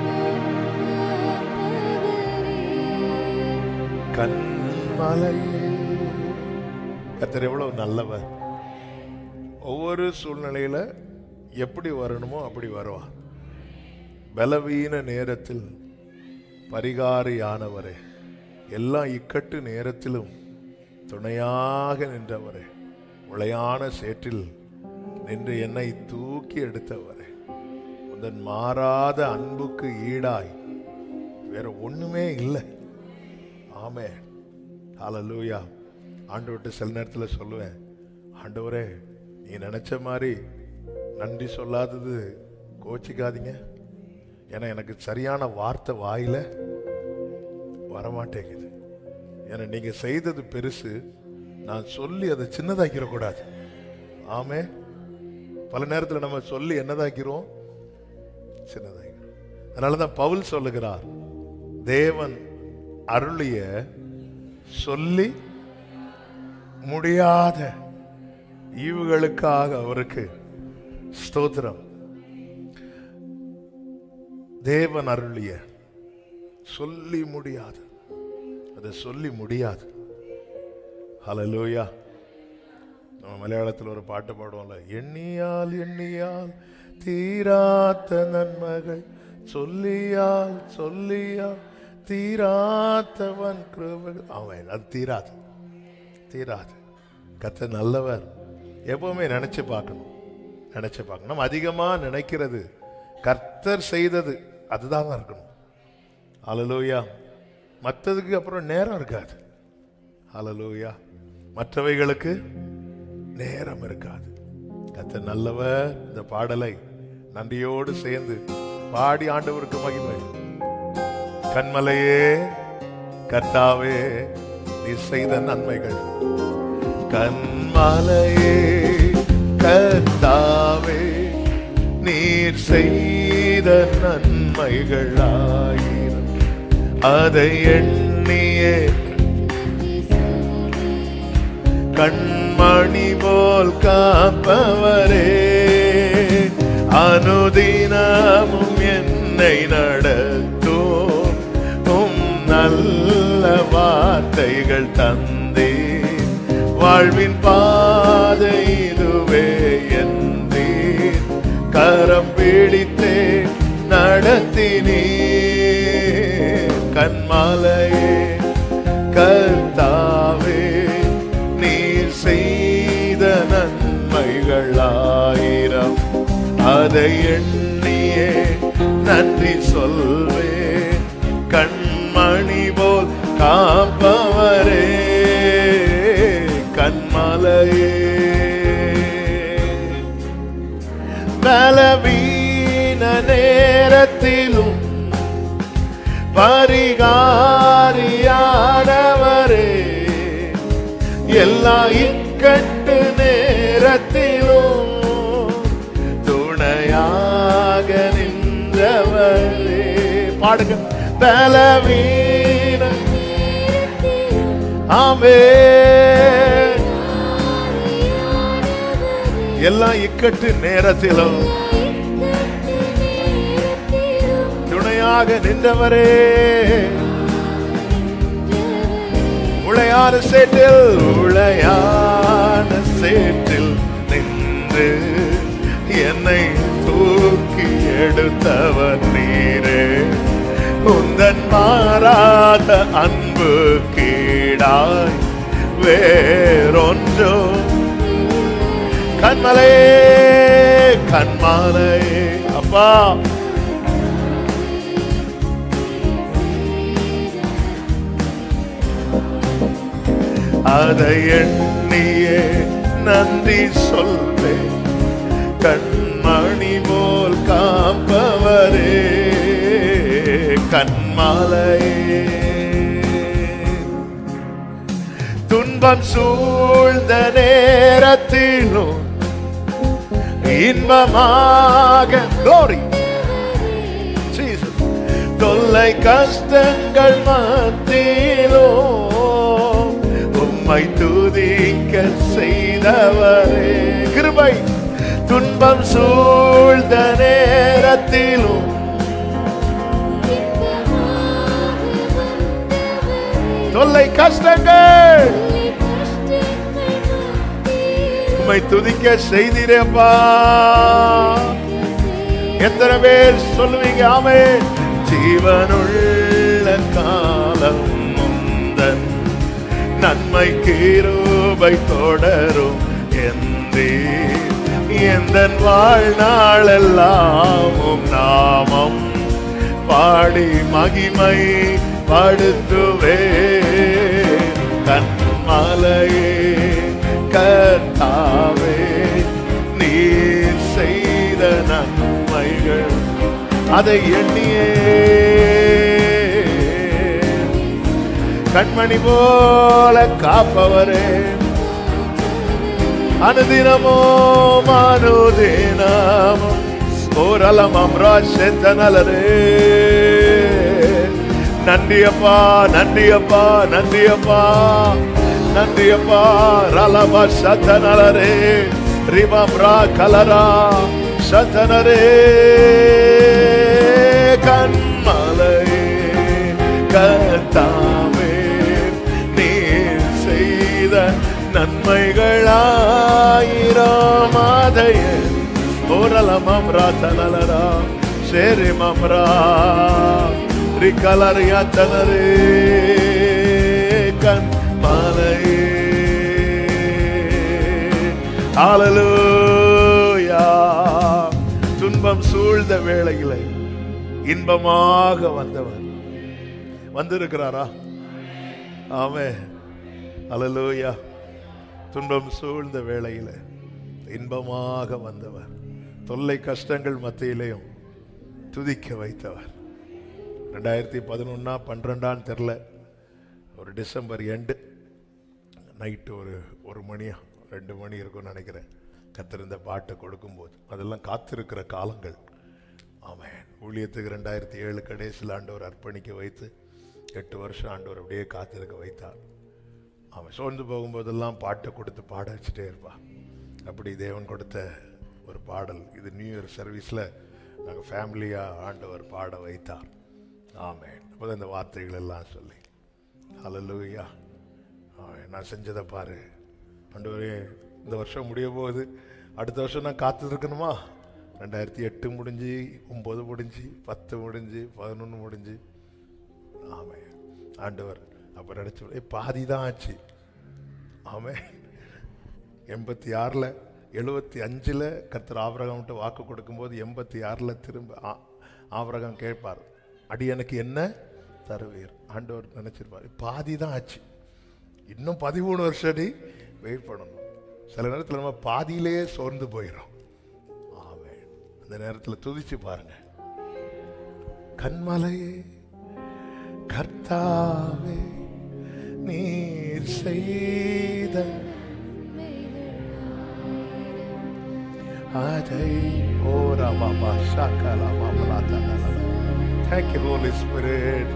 கண்மலையே கத்தர் எவ்வளவு நல்லவர் ஒவ்வொரு சூழ்நிலையில எப்படி வரணுமோ அப்படி வருவார் பலவீன நேரத்தில் பரிகாரியானவரே எல்லா இக்கட்டு நேரத்திலும் துணையாக நின்றவரே உளையான சேற்றில் நின்று என்னை தூக்கி எடுத்தவரே உந்தன் மாறாத அன்புக்கு ஈடாய் வேற ஒண்ணுமே இல்லை ஆமே ஹalleluya ஆண்டவர்கிட்ட சில நேரத்தில் சொல்லுவேன் ஆண்டவரே நீ நினைச்ச மாதிரி நன்றி சொல்லாதது கோச்சிக்காதீங்க ஏன்னா எனக்கு சரியான வார்த்தை வாயில வரமாட்டேங்குது ஏன்னா நீங்க செய்தது பெருசு நான் சொல்லி அதை சின்னதாக்கிடக்கூடாது ஆமே பல நேரத்தில் நம்ம சொல்லி என்னதாக்கிறோம் சின்னதாக்கிறோம் அதனால தான் பவுல் சொல்லுகிறார் தேவன் அருளிய சொல்லி முடியாத ஈவுகளுக்காக அவருக்கு ஸ்தோத்திரம் தேவன் அருளிய சொல்லி முடியாது அதை சொல்லி முடியாது ஹalleluya நம்ம மலையாளத்தில் ஒரு பாட்டு பாடுவோம்ல எண்ணியால் எண்ணியால் தீராத்த நன்மகள் சொல்லியால் சொல்லியால் தீராத்தவன் கிருபைகள் அவன் அது தீராது தீராது கத்த நல்லவர் எப்பவுமே நினைச்சு பார்க்கணும் நினைச்சு பார்க்கணும் நம்ம அதிகமா நினைக்கிறது கர்த்தர் செய்தது அதுதான் இருக்கணும் அலலூயா மற்றதுக்கு அப்புறம் நேரம் இருக்காது அலலூயா மற்றவைகளுக்கு நேரம் இருக்காது கத்த நல்லவர் இந்த பாடலை நன்றியோடு சேர்ந்து பாடி ஆண்டவருக்கு மகிமை கண்மலையே கர்த்தாவே நீ செய்த நன்மைகள் கண்மலையே கர்த்தாவே நீர் செய்த நன்மைகள் ஆயிரம் அதை எண்ணியே கண்மணி போல் காப்பவரே அனுதினமும் என்னை நடத்தும் உம் நல்ல வார்த்தைகள் தந்தே வாழ்வின் பாதை இதுவே என்றீர் கரம் பிடித்தே நடத்தினே கண்மாலையே கர்த்தாவே நீர் செய்த நன்மைகள் ஆயிரம் அதை எண்ணியே நன்றி சொல்வே கண்மணி போல் காப்பவரே கண்மலையே நேரத்திலும் பரிகாரியானவரே எல்லா இக்கட்டு நேரத்திலும் துணையாக நின்றவரே பாடுங்க பலவீன ஆமே எல்லா இக்கட்டு நேரத்திலும் துணையாக நின்றவரே உளையான சேற்றில் உளையான சேற்றில் நின்று என்னை தூக்கி எடுத்தவர் நீரே உந்தன் மாறாத அன்பு கீடாய் வேறொன்றோ கண்மலே கண்மாலை அப்பா அதை எண்ணியே நன்றி சொல்வேன் கண்மணி போல் காப்பவரே கண்மாலையே துன்பம் சூழ்ந்த நேரத்திலும் இன்பமாக glory Jesus தொல்லை கஷ்டங்கள் மத்தியிலோ உம்மை துதிக்க செய்தவரே கிருபை துன்பம் சூழ்ந்த நேரத்திலும் தொல்லை கஷ்டங்கள் உம்மை துதிக்க செய்திரப்பா எத்தனை பேர் சொல்லுவீங்க ஆமே ஜீவனுள்ள காலம் முந்தன் நன்மை கீரூபை தொடரும் எந்தே எந்த வாழ்நாளெல்லாம் நாமம் பாடி மகிமை படுத்துவே கண்மலையே கர்த்தாவே நீர் செய்த நன்மைகள் அதை எண்ணியே கண்மணி போல காப்பவரே அனுதினமோ அனுதினமோ ஓரலமம் ராசெத்தனலரே நன்றியப்பா நன்றியப்பா நன்றியப்பா நன்றியப்பா ரலப சத்தனலரே ரிபம் ரா கலரா சத்தனரே கண்மலையே கத்தாவே நீர் செய்த நன்மைகளாயிரம் அதைய ஓரலமம்ரா தனலரா சேரி மம்ரா ரிகலரியா தனரே கண் மலையே ஹalleluya துன்பம் சூழ்ந்த வேளையிலே இன்பமாக வந்தவர் வந்திருக்கிறாரா ஆமே ஹalleluya துன்பம் சூழ்ந்த வேளையில இன்பமாக வந்தவர் தொல்லை கஷ்டங்கள் மத்தியிலையும் துதிக்க வைத்தவர் ரெண்டாயிரத்தி பதினொன்னா பன்னிரெண்டாம் தெரில ஒரு டிசம்பர் எண்டு நைட்டு ஒரு ஒரு மணியா ரெண்டு மணி இருக்கும்னு நினைக்கிறேன் கத்திருந்த பாட்டை கொடுக்கும்போது அதெல்லாம் காத்திருக்கிற காலங்கள் ஆமென் ஊழியத்துக்கு ரெண்டாயிரத்தி ஏழு கடைசியில் ஆண்டவர் அர்ப்பணிக்க வைத்து எட்டு வருஷம் ஆண்டவர் அப்படியே காத்திருக்க வைத்தார் அவன் சோர்ந்து போகும்போதெல்லாம் பாட்டை கொடுத்து பாட வச்சுட்டே இருப்பான் அப்படி தேவன் கொடுத்த ஒரு பாடல் இது நியூ இயர் சர்வீஸில் நாங்கள் ஃபேமிலியாக ஆண்டவர் பாட வைத்தார் ஆமென் அப்போ இந்த வார்த்தைகள் எல்லாம் சொல்லி ஹalleluya ஆமென் நான் செஞ்சதை பாரு ஆண்டவரே இந்த வருஷம் முடிய போகுது அடுத்த வருஷம் நான் காத்துருக்கணுமா ரெண்டாயிரத்தி எட்டு முடிஞ்சு ஒம்பது முடிஞ்சு பத்து முடிஞ்சு பதினொன்று முடிஞ்சு ஆமே ஆண்டவர் அப்போ நினச்சி பாதி தான் ஆச்சு ஆமே எண்பத்தி ஆறில் எழுபத்தி அஞ்சில் கர்த்தர் ஆபரகம்கிட்ட வாக்கு கொடுக்கும்போது எண்பத்தி ஆறில் திரும்ப ஆ- ஆபிரகாம் கேட்பார் அடியனுக்கு என்ன தருவீர் ஆண்டவர் நினச்சிருப்பார் பாதி தான் ஆச்சு இன்னும் பதிமூணு வருஷம் அடி வெயிட் பண்ணணும் சில நேரத்தில் நம்ம பாதியிலேயே சோர்ந்து போயிடும் ஆமென் அந்த நேரத்தில் துதிச்சு பாருங்க கண்மலையே கர்த்தாவே நீர் செய்த அதை ஓரா Baba ஷாக்கலா Baba Thank you, Holy Spirit.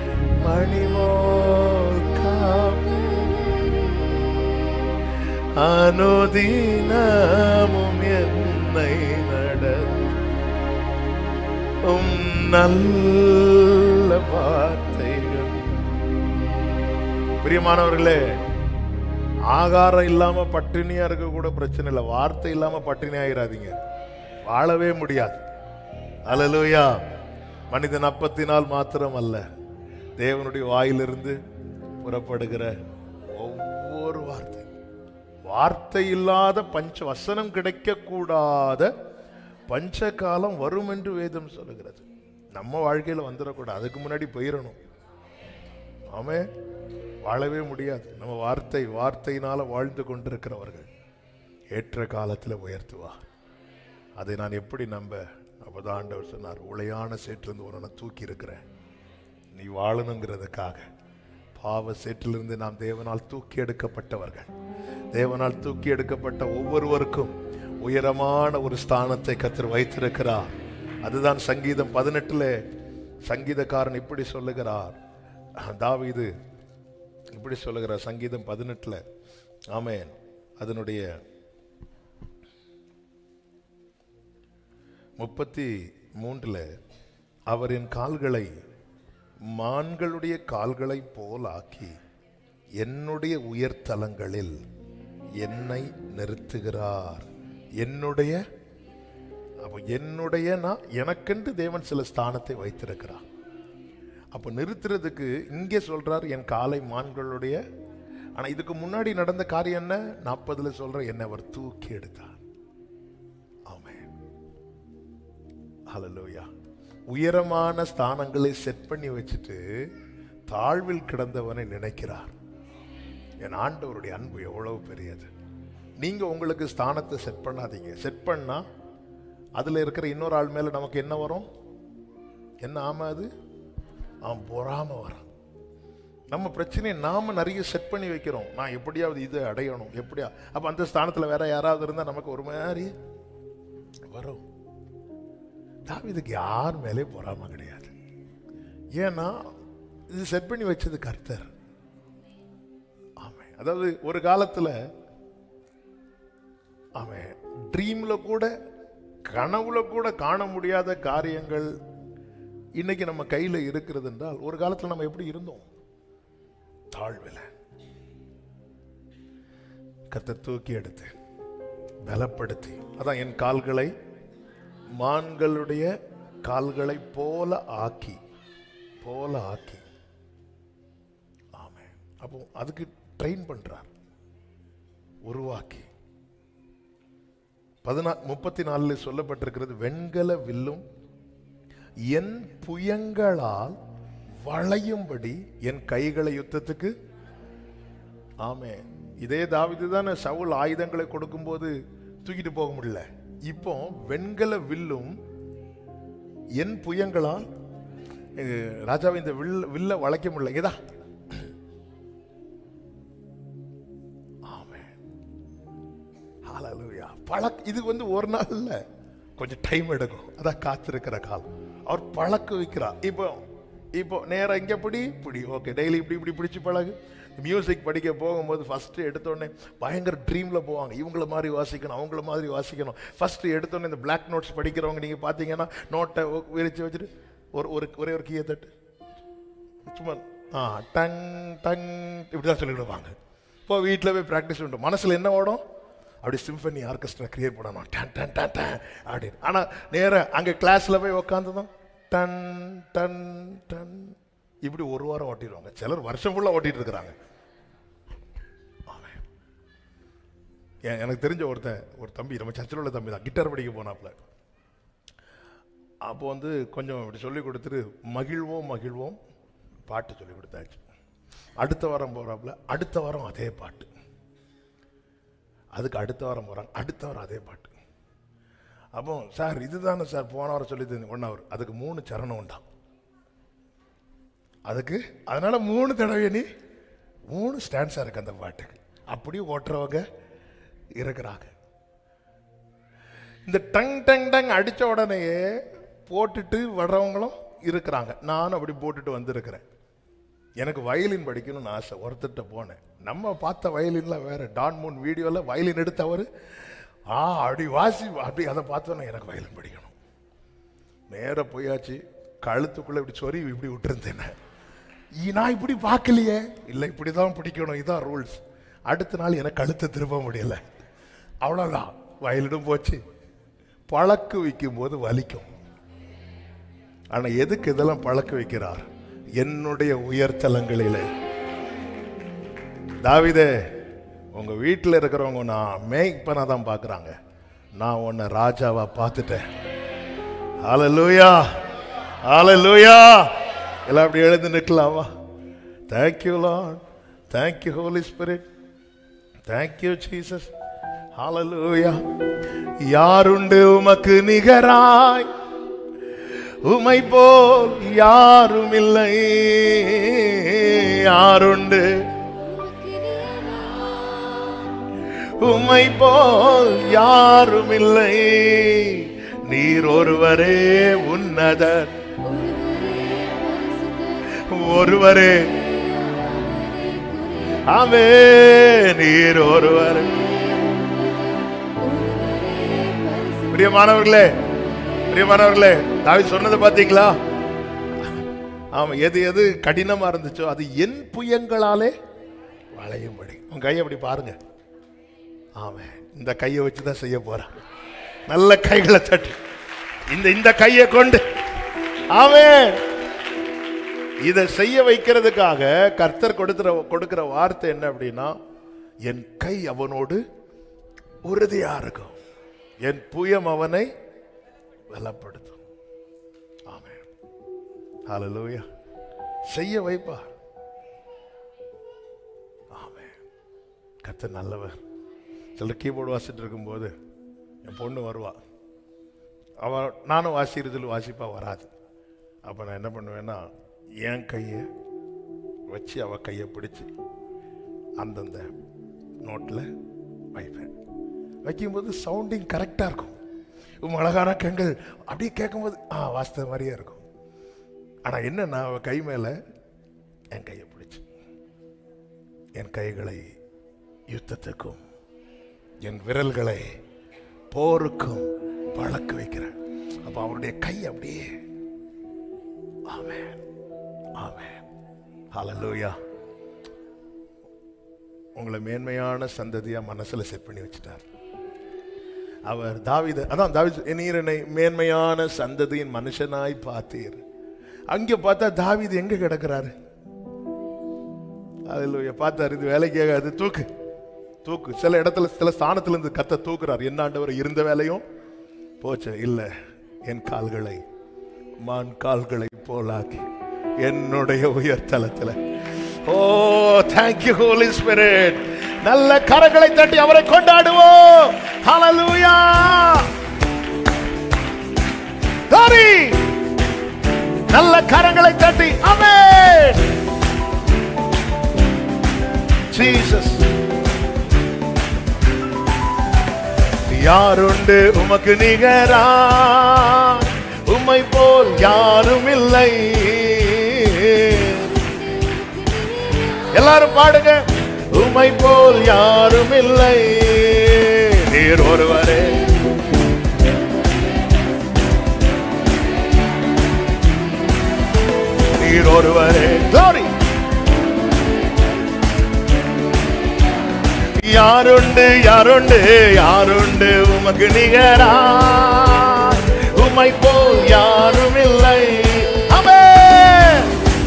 மணிமோல் காப்பு அனுதினமும் என்னை நடத்தும் நல்ல வார்த்தைகள் பிரியமானவர்களே ஆகாரம் இல்லாம பட்டினியா இருக்க கூட பிரச்சனை இல்லை வார்த்தை இல்லாம பட்டினி ஆயிராதீங்க வாழவே முடியாது அல்லேலூயா மனிதன் அப்பத்தினால் மாத்திரம் அல்ல தேவனுடைய வாயிலிருந்து புறப்படுகிற ஒவ்வொரு வார்த்தை வார்த்தை இல்லாத பஞ்ச வசனம் கிடைக்க கூடாத பஞ்ச காலம் வரும் என்று வேதம் சொல்லுகிறது நம்ம வாழ்க்கையில வந்துடக்கூடாது அதுக்கு முன்னாடி போயிடணும் ஆமே வாழவே முடியாது நம்ம வார்த்தை வார்த்தையினால வாழ்ந்து கொண்டிருக்கிறவர்கள் ஏற்ற காலத்தில் உயர்த்துவார் அதை நான் எப்படி நம்ப அப்பதான் ஆண்டவர் சொன்னார் உளையான சேற்றிலிருந்து உன்னை நான் தூக்கி இருக்கிறேன் நீ வாழணுங்கிறதுக்காக பாவ சேற்றிலிருந்து நாம் தேவனால் தூக்கி எடுக்கப்பட்டவர்கள் தேவனால் தூக்கி எடுக்கப்பட்ட ஒவ்வொருவருக்கும் உயரமான ஒரு ஸ்தானத்தை கத்தர் வைத்திருக்கிறார் அதுதான் சங்கீதம் பதினெட்டுல சங்கீதக்காரன் இப்படி சொல்லுகிறார் தாவீது இப்படி சொல்லுகிறார் சங்கீதம் பதினெட்டுல ஆமென் அதனுடைய முப்பத்தி மூன்றுல அவரின் கால்களை மான்களுடைய கால்களைப் போல் ஆக்கி என்னுடைய உயர்தலங்களில் என்னை நிறுத்துகிறார் என்னுடைய அப்ப என்னுடைய நான் எனக்கென்று தேவன் சில ஸ்தானத்தை வைத்திருக்கிறார் அப்ப நிறுத்துறதுக்கு இங்கே சொல்றார் என் காலை மான்களுடைய ஆனா இதுக்கு முன்னாடி நடந்த காரியம் என்ன நாற்பதுல சொல்ற என்னை அவர் தூக்கி எடுத்தார் ஆமென் ஹalleluya உயரமான ஸ்தானங்களை செட் பண்ணி வச்சுட்டு தாழ்வில் கிடந்தவனை நினைக்கிறார் என் ஆண்டவருடைய அன்பு எவ்வளவு பெரியது நீங்க உங்களுக்கு ஸ்தானத்தை செட் பண்ணாதீங்க செட் பண்ணா அதுல இருக்கிற இன்னொரு ஆள் மேல நமக்கு என்ன வரும் என்ன ஆமா அது அவன் பொறாம வரும் நம்ம பிரச்சனையை நாம நிறைய செட் பண்ணி வைக்கிறோம் நான் எப்படியாவது இதை அடையணும் எப்படியா அப்ப அந்த ஸ்தானத்துல வேற யாராவது இருந்தா நமக்கு ஒரு மாதிரி வரும் தாவீதுக்கு யார் மேலே பொறாம கிடையாது ஏன்னா இது செட் பண்ணி வச்சது கர்த்தர் ஆமே அதாவது ஒரு காலத்துல ஆமே ட்ரீம்ல கூட கனவுல கூட காண முடியாத காரியங்கள் இன்னைக்கு நம்ம கையில இருக்கிறது என்றால் ஒரு காலத்துல நம்ம எப்படி இருந்தோம் தாழ்வில் கர்த்தர் தூக்கி எடுத்து பலப்படுத்தி அதான் என் கால்களை மான்களுடைய கால்களை போல ஆக்கி போல ஆக்கி ஆமே அப்போ அதுக்கு ட்ரெயின் பண்றார் உருவாக்கி பதினா முப்பத்தி நாலுல சொல்லப்பட்டிருக்கிறது வெண்கல வில்லும் என் புயங்களால் வளையும்படி என் கைகளை யுத்தத்துக்கு ஆமே இதே தாவிது தானே சவுல் ஆயுதங்களை கொடுக்கும்போது தூக்கிட்டு போக முடியல இப்போ வெண்கல வில்லும் என் புயங்களால் அஹ், ராஜாவை இந்த வில் வில்ல வளைக்க முடியல இதா ஆமே ஹalleluya பழக் இது வந்து ஒரு நாள் இல்ல கொஞ்சம் டைம் எடுக்கும் அதான் காத்திருக்கிற காலம் அவர் பழக்க வைக்கிறார் இப்போ இப்போ நேரா இங்க பிடி பிடி ஓகே டெய்லி இப்படி இப்படி பிடிச்சு பழகு மியூசிக் படிக்க போகும்போது ஃபர்ஸ்ட் எடுத்தோடனே பயங்கர ட்ரீம்ல போவாங்க இவங்கள மாதிரி வாசிக்கணும் அவங்கள மாதிரி வாசிக்கணும் ஃபர்ஸ்ட் எடுத்தோடனே இந்த பிளாக் நோட்ஸ் படிக்கிறவங்க நீங்க பாத்தீங்கன்னா நோட்டை விரிச்சு வச்சுட்டு ஒரு ஒரு ஒரே ஒரு கீயை தட்டு சும்மா ஆ டங் டங் இப்படி தான் சொல்லிட்டு இருப்பாங்க இப்போ வீட்டில் போய் ப்ராக்டிஸ் பண்ணுறோம் மனசில் என்ன ஓடும் அப்படி சிம்பனி ஆர்கெஸ்ட்ரா கிரியேட் பண்ணணும் டன் டன் டன் டன் அப்படின்னு ஆனால் நேராக அங்கே கிளாஸில் போய் உக்காந்ததும் டன் டன் டன் இப்படி ஒரு வாரம் ஓட்டிடுவாங்க சிலர் வருஷம் ஃபுல்லாக ஓட்டிட்டு இருக்கிறாங்க ஆமென். எ- எனக்கு தெரிஞ்ச ஒருத்தன் ஒரு தம்பி நம்ம சர்ச்சில் உள்ள தம்பி தான் கிட்டார் படிக்க போனாப்புல அப்போ வந்து கொஞ்சம் இப்படி சொல்லி கொடுத்துட்டு மகிழ்வோம் மகிழ்வோம் பாட்டு சொல்லி கொடுத்தாச்சு அடுத்த வாரம் போறாப்புல அடுத்த வாரம் அதே பாட்டு அதுக்கு அடுத்த வாரம் போறாங்க அடுத்த வாரம் அதே பாட்டு அப்போ சார் இதுதானே சார் போன வாரம் சொல்லி ஒன் ஹவர் அதுக்கு மூணு சரணம் உண்டாம் அதுக்கு அதனால மூணு தடவை நீ மூணு ஸ்டான்ஸா இருக்கு அந்த பாட்டுக்கு அப்படியும் ஓட்டுறவங்க இருக்கிறாங்க இந்த டங் டங் டங் அடிச்ச உடனேயே போட்டுட்டு வர்றவங்களும் இருக்கிறாங்க நானும் அப்படி போட்டுட்டு வந்திருக்கிறேன் எனக்கு வயலின் படிக்கணும்னு ஆசை ஒருத்தர்கிட்ட போனேன் நம்ம பார்த்த வயலின்லாம் வேற டான் மூன் வீடியோவில் வயலின் எடுத்தவர் ஆ அப்படி வாசி அப்படி அதை பார்த்தோன்னே எனக்கு வயலின் படிக்கணும் நேரா போயாச்சு கழுத்துக்குள்ள இப்படி சொறி இப்படி விட்டுருந்தேன் இ- நான் இப்படி பார்க்கலையே இல்லை இப்படி தான் பிடிக்கணும் இதான் ரூல்ஸ் அடுத்த நாள் எனக்கு கழுத்தை திருப்ப முடியல அவ்வளோதான் வயலிடும் போச்சு பழக்கு வைக்கும் போது வலிக்கும் ஆனா எதுக்கு இதெல்லாம் பழக்க வைக்கிறார் என்னுடைய உயர்தலங்களிலே தாவிதே உங்க வீட்டில் இருக்கிறவங்க நான் மேக் பண்ண தான் பார்க்குறாங்க நான் உன்னை ராஜாவா பார்த்துட்டேன் ஹalleluya ஹalleluya எல்லாம் அப்படி எழுந்து நிற்கலாமா thank you lord thank you holy spirit thank you Jesus ஹalleluya யாருண்டு உமக்கு நிகராய் உமை போல் யாரும் இல்லை யாருண்டு உமை போல் யாரும் இல்லை நீர் ஒருவரே உன்னதர் ஒருவரே ஆமே நீர் ஒருவர் பிரியமானவர்களே பிரியமானவர்களே தாவி சொன்னது பாத்தீங்களா ஆமா எது எது கடினமா இருந்துச்சோ அது என் புயங்களாலே வளையும்படி உன் கையை அப்படி பாருங்க ஆமா இந்த கையை வச்சு தான் செய்ய போறான் நல்ல கைகளை தட்டு இந்த இந்த கையை கொண்டு ஆமென் இதை செய்ய வைக்கிறதுக்காக கர்த்தர் கொடுக்கிற கொடுக்கிற வார்த்தை என்ன அப்படின்னா என் கை அவனோடு உறுதியா இருக்கும் என் புயம் அவனை பலப்படுத்தும் ஆமென் ஹalleluya செய்ய வைப்பா ஆமென் கர்த்தர் நல்லவர் சிலர் கீபோர்டு வாசிட்டு இருக்கும்போது என் பொண்ணு வருவா அவ நானும் வாசிக்கிறதுல வாசிப்பா வராது அப்போ நான் என்ன பண்ணுவேன்னா என் கையை வச்சு அவ கையை பிடிச்சு அந்தந்த நோட்டில் வைப்பேன் வைக்கும்போது சவுண்டிங் கரெக்டாக இருக்கும் உம் அழகான கண்கள் அப்படியே கேட்கும்போது ஆ வாசித்த மாதிரியே இருக்கும் ஆனால் என்ன நான் அவ கை மேலே என் கையை பிடிச்சு என் கைகளை யுத்தத்துக்கும் என் விரல்களை போருக்கும் பழக்க வைக்கிறேன் அப்ப அவருடைய கை அப்படியே ஆமென் ஆமென் ஹalleluya உங்களை மேன்மையான சந்ததியா மனசுல செட் பண்ணி வச்சுட்டார் அவர் தாவீத அதான் தாவீது நீர் என்னை மேன்மையான சந்ததியின் மனுஷனாய் பார்த்தீர் அங்க பார்த்தா தாவீது எங்க கிடக்குறாரு ஹalleluya பார்த்தாரு இது வேலைக்கு ஆகாது தூக்கு தூக்கு சில இடத்துல சில ஸ்தானத்துல இருந்து கத்த தூக்குறார் என்ன ஆண்டவர் இருந்த வேலையும் போச்சு இல்ல என் கால்களை மான் கால்களை போலாக்கி என்னுடைய உயர்தலத்துல ஓ தேங்க்யூ ஹோலி ஸ்பிரிட் நல்ல கரங்களை தட்டி அவரை கொண்டாடுவோம் ஹalleluya glory நல்ல கரங்களை தட்டி ஆமென் ஜீசஸ் யாருண்டு உமக்கு நிகரா உம்மை போல் யாரும் இல்லை எல்லாரும் பாடுங்க உம்மை போல் யாரும் இல்லை நீர் ஒருவரே நீர் ஒருவரே glory யாருண்டு யாருண்டு யாருண்டு உமக்கு நிகரா உமை போல் யாரும் இல்லை ஆமென்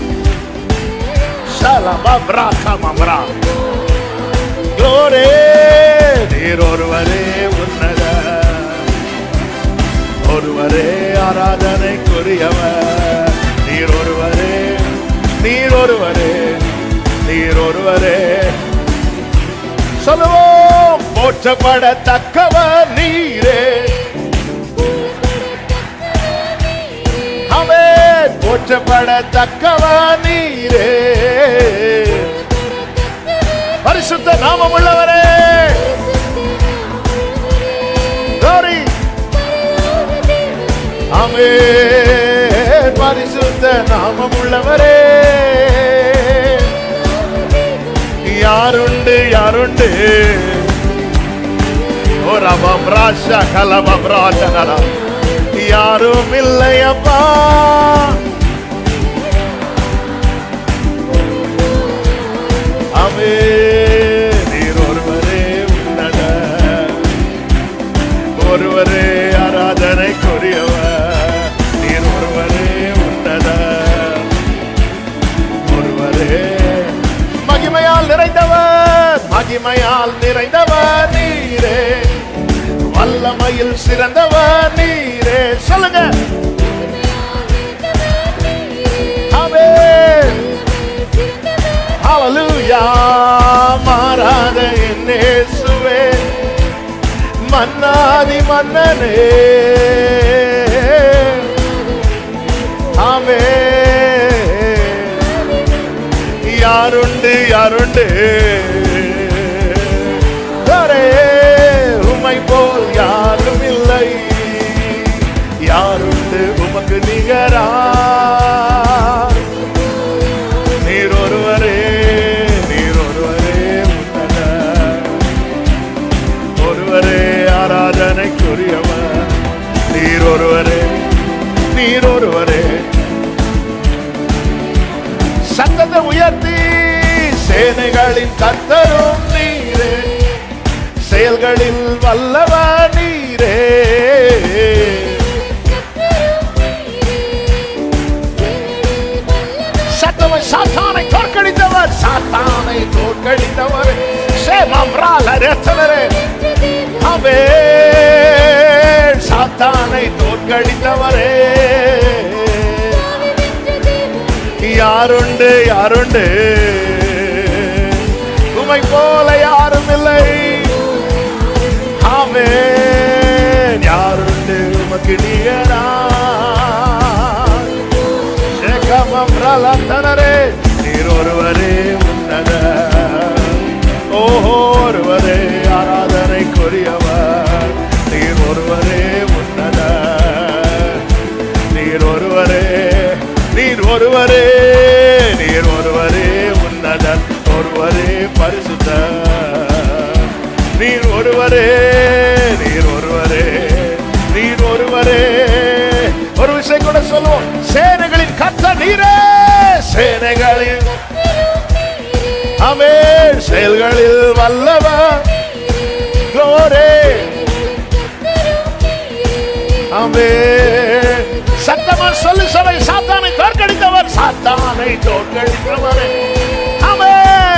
ஷலபப்ரா கமப்ரா glory நீர் ஒருவரே உன்னத ஒருவரே ஆராதனைக்குரியவர் நீர் ஒருவரே நீர் ஒருவரே நீர் ஒருவரே சொல்லுவோம் போற்றப்படத்தக்கவர் நீரே அவன் போற்றப்படத்தக்கவ நீரே பரிசுத்த நாமம் உள்ளவரே Glory. ஆமென் பரிசுத்த நாமம் உள்ளவரே யாருண்டு யாருண்டு ஓ ரபம் ராஷா கலபம் ராஜனரா யாரும் இல்லையப்பா அமே நீர் ஒருவரே உன்னத ஒருவரே ஆராதனைக்குரியவர் நீர் ஒருவரே உன்னத ஒருவரே மகிமையால் நிறைந்தவர் மகிமையால் நிறைந்தவர் நீரே வல்லமையில் சிறந்தவர் நீரே சொல்லுங்க ஆமென் ஹalleluya மாறாத என் இயேசுவே மன்னாதி மன்னனே ஆமென் யாருண்டு யாருண்டு யாரே உமை போல் யாரும் இல்லை யாருண்டு உமக்கு நிகரா நீர் ஒருவரே நீர் ஒருவரே உன்னத ஒருவரே ஆராதனைக்குரியவர் நீர் ஒருவரே நீர் ஒருவரே சத்தத்தை உயர்த்தி சேனைகளின் கர்த்தரும் நீரே செயல்களில் வல்லவர் நீரே சத்தமை சாத்தானை தோற்கடித்தவர் சாத்தானை தோற்கடித்தவர் சேமம்ரால் அரசனரே அவே சாத்தானை தோற்கடித்தவரே யாருண்டு யாருண்டு உமை போல யாரும் இல்லை ஆமென் யாருண்டு உமக்கு நிகரா சேகமம் ரலத்தனரே நீர் ஒருவரே உன்னத ஓஹோ ஒருவரே ஆராதனைக்குரியவர் நீர் ஒருவரே உன்னத நீர் ஒருவரே நீர் ஒருவரே நீர் ஒருவரே உன்னதன் ஒருவரே பரிசுத்த நீர் ஒருவரே நீர் ஒருவரே நீர் ஒருவரே ஒரு விஷயம் கூட சொல்லுவோம் சேனைகளின் கத்த நீரே சேனைகளின் அமே செயல்களில் வல்லவர் glory ஆமே சத்தமா சொல்லு சபை சாத்தானை தோற்கடித்தவர் சாத்தானை தோற்கடித்தவரே ஆமே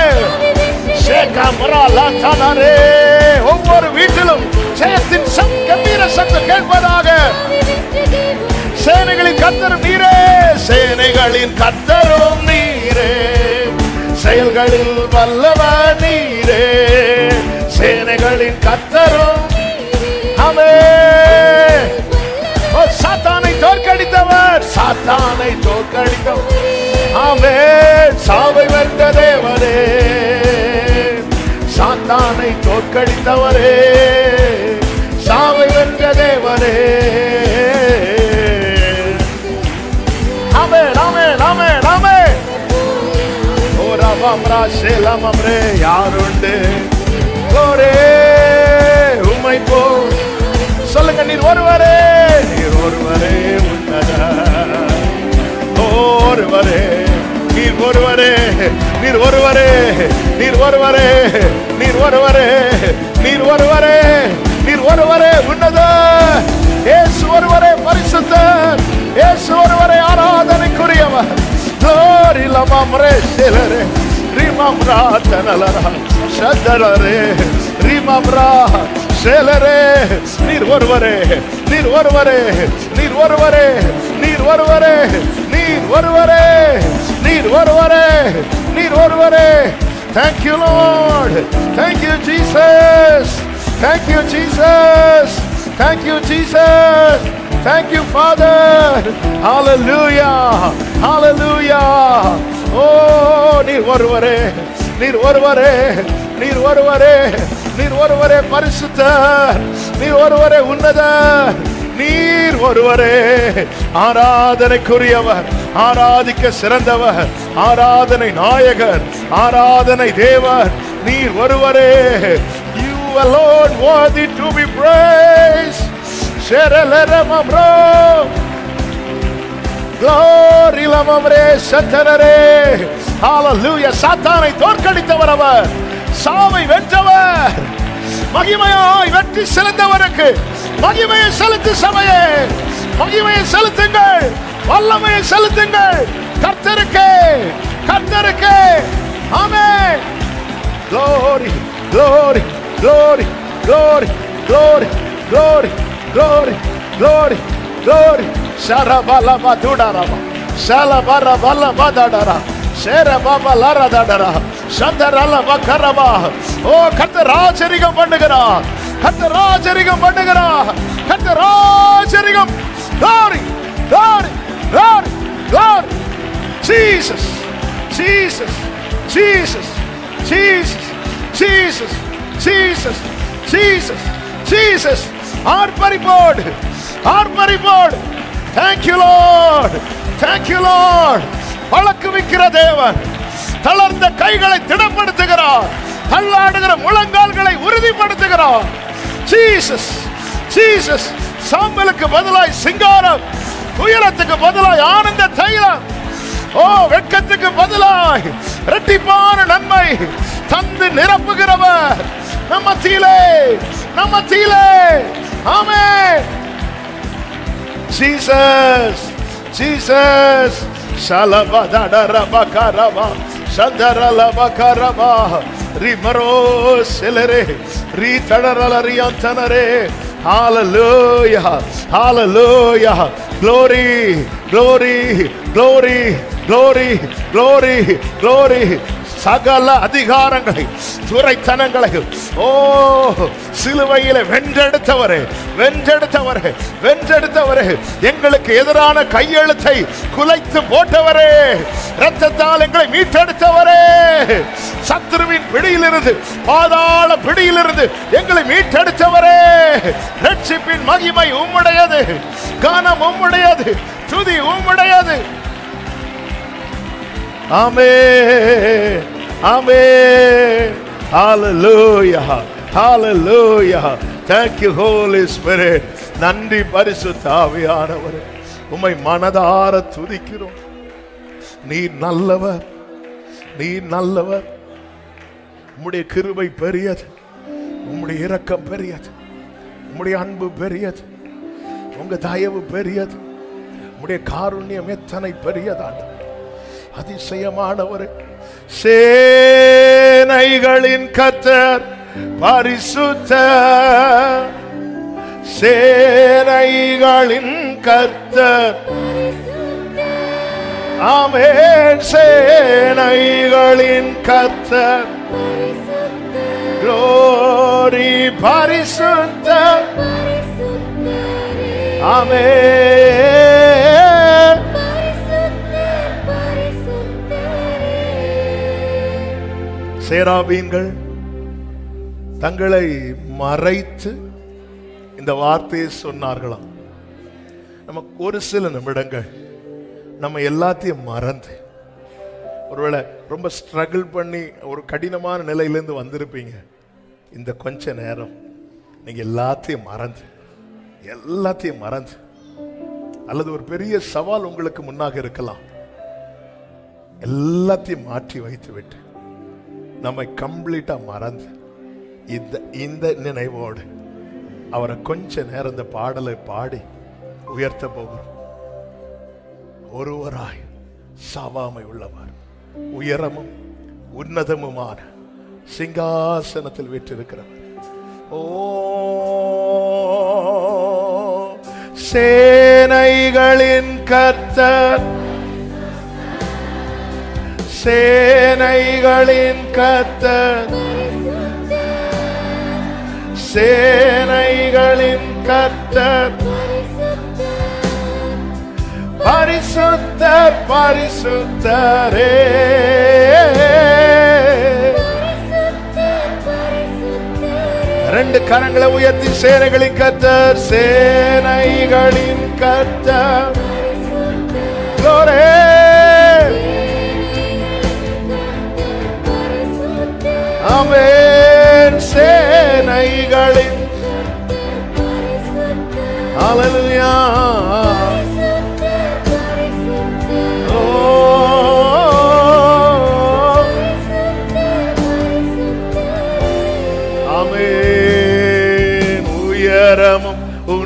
சேகமராலாத்தானரே ஒவ்வொரு வீட்டிலும் ஜெயத்தின் சத் கம்பீர சத்தம் கேட்பதாக சேனைகளின் கத்தரும் நீரே சேனைகளின் கத்தரும் நீரே செயல்களில் வல்லவர் நீரே சேனைகளின் கத்தரும் அமே ஓ சாத்தானை தோற்கடித்தவர் சாத்தானை தோற்கடித்தவர் ஆமே சாவை வென்ற தேவரே சாத்தானை தோற்கடித்தவரே சாவை வென்ற தேவரே ஆமே ஆமே ஆமே ஆமே ஓ ரவம்ரா சேலமம்ரே யாருண்டு ஓரே உம்மை போ சொல்லுங்க நீர் ஒருவரே நீர் ஒருவரே உன்னத ஒருவரே நீர் ஒருவரே நீர் ஒருவரே நீர் ஒருவரே நீர் ஒருவரே நீர் ஒருவரே நீர் ஒருவரே உன்னத இயேசு ஒருவரே பரிசுத்தர் இயேசு ஒருவரே ஆராதனைக்குரியவர் glory lamamre shelere rimamra tanalara shadalare rimamra shelere நீர் ஒருவரே நீர் ஒருவரே நீர் ஒருவரே நீர் ஒருவரே நீர் ஒருவரே நீர் ஒருவரே நீர் ஒருவரே Thank you Lord Thank you Jesus Thank you Jesus Thank you Jesus Thank you, Father. Hallelujah. Hallelujah. Oh, நீர் ஒருவரே நீர் ஒருவரே நீர் ஒருவரே நீர் ஒருவரே பரிசுத்தர் நீர் ஒருவரே உன்னதர் நீர் ஒருவரே ஆராதனைக்குரியவர் ஆராதிக்க சிறந்தவர் ஆராதனை நாயகர் ஆராதனை தேவர் நீர் ஒருவரே you alone worthy to be praised Shereleramamro. Glory lamamre சத்தரரே Hallelujah சாத்தானை தோற்கடித்தவர் அவர் சாவை வென்றவர் மகிமையாய் வெற்றி சிறந்தவருக்கு மகிமையை செலுத்து சபையே மகிமையை செலுத்துங்கள் வல்லமையை செலுத்துங்கள் கர்த்தருக்கே கர்த்தருக்கே ஆமென் glory, glory, glory, glory, glory, glory, glory, glory, glory. Sharabala badudaraba, shalabara bala badadara, sherababa lara dadara, சந்தரல பக்கரவா ஓ கத்த ராஜரிகம் பண்ணுகிறார் கத்த ராஜரிகம் பண்ணுகிறார் கத்த ராஜரிகம் glory glory glory glory Jesus Jesus Jesus Jesus Jesus Jesus Jesus Jesus ஆர்ப்பரிப்போடு ஆர்ப்பரிப்போடு Thank you Lord Thank you Lord பழக்குவிக்கிற தேவன் தளர்ந்த கைகளை திடப்படுத்துகிறார் தள்ளாடுகிற முழங்கால்களை உறுதிப்படுத்துகிறார் Jesus Jesus சாம்பலுக்கு பதிலாய் சிங்காரம் உயரத்துக்கு பதிலாய் ஆனந்த தைலம் ஓ வெட்கத்துக்கு பதிலாய் இரட்டிப்பான நன்மை தந்து நிரப்புகிறவர் நம்ம தீலே நம்ம தீலே ஆமென் Jesus, Jesus, Shalabadadarabakaraba, Shandaralabakaraba, Rimaro Selere, Ritaralariantanare, Hallelujah, Hallelujah, glory, glory, glory, glory, glory, glory. சகல அதிகாரங்களை துரைத்தனங்களை ஓ சிலுவையில வென்றெடுத்தவரே வென்றெடுத்தவரே வென்றெடுத்தவரே எங்களுக்கு எதிரான கையெழுத்தை குலைத்து போட்டவரே ரத்தத்தால் எங்களை மீட்டெடுத்தவரே சத்ருவின் பிடியிலிருந்து பாதாள பிடியிலிருந்து எங்களை மீட்டெடுத்தவரே ரட்சிப்பின் மகிமை உம்முடையது கானம் உம்முடையது துதி உம்முடையது Amen. Amen. Hallelujah. Hallelujah. Thank you, Holy Spirit. நன்றி பரிசுத்த ஆவியானவரே உம்மை மனதார துதிக்கிறோம் நீ நல்லவர் நீ நல்லவர் உம்முடைய கிருபை பெரியது உம்முடைய இரக்கம் பெரியது உம்முடைய அன்பு பெரியது உங்க தயவு பெரியது உம்முடைய காருண்யம் எத்தனை பெரியதாண்டு அதிசயமானவர் சேனைகளின் கத்தர் பரிசுத்த சேனைகளின் கர்த்தர் ஆமென் சேனைகளின் கர்த்தர் glory பரிசுத்த ஆமென் சேராபீன்கள் தங்களை மறைத்து இந்த வார்த்தையை சொன்னார்களாம் நமக்கு ஒரு சில நிமிடங்கள் நம்ம எல்லாத்தையும் மறந்து ஒருவேளை ரொம்ப ஸ்ட்ரகிள் பண்ணி ஒரு கடினமான நிலையிலேருந்து வந்திருப்பீங்க இந்த கொஞ்ச நேரம் நீங்க எல்லாத்தையும் மறந்து எல்லாத்தையும் மறந்து அல்லது ஒரு பெரிய சவால் உங்களுக்கு முன்னாக இருக்கலாம் எல்லாத்தையும் மாற்றி வைத்து விட்டு நம்மை கம்ப்ளீட்டா மறந்து இந்த இந்த நினைவோடு அவரை கொஞ்ச நேரம் இந்த பாடலை பாடி உயர்த்த போகிறோம் ஒருவராய் சாவாமை உள்ளவர் உயரமும் உன்னதமுமான சிங்காசனத்தில் வீற்றிருக்கிறவர் ஓ சேனைகளின் கர்த்தர் சேனைகளின் கர்த்தர் சேனைகளின் கர்த்தர் பரிசுத்தர் பரிசுத்தரே ரெண்டு கரங்களை உயர்த்தி சேனைகளின் கத்தர் சேனைகளின் கத்தர் Glory. ஆமென் சேனைகளின் ஹalleluya ஓ ஆமென் உயரமும்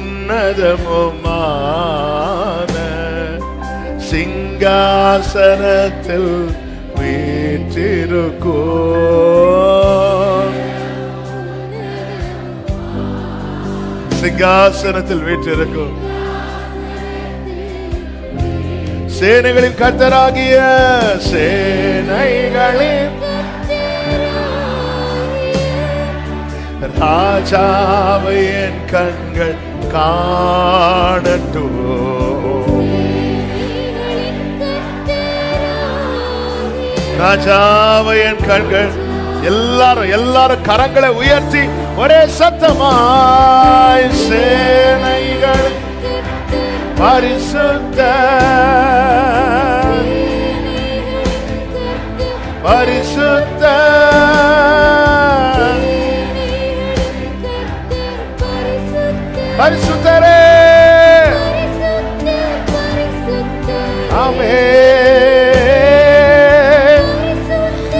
உன்னதமுமான சிங்காசனத்தில் வீற்றிருக்கோ சிங்காசனத்தில் வீற்றிருக்கும் சேனைகளின் கர்த்தராகிய சேனைகளின் ராஜாவை என் கண்கள் காணட்டோ ராஜாவை என் கண்கள் எல்லாரும் எல்லாரும் கரங்களை உயர்த்தி ஒரே சத்தமாய் சேனைகள் பரிசுத்த பரிசுத்த பரிசுத்தரே ஆமென்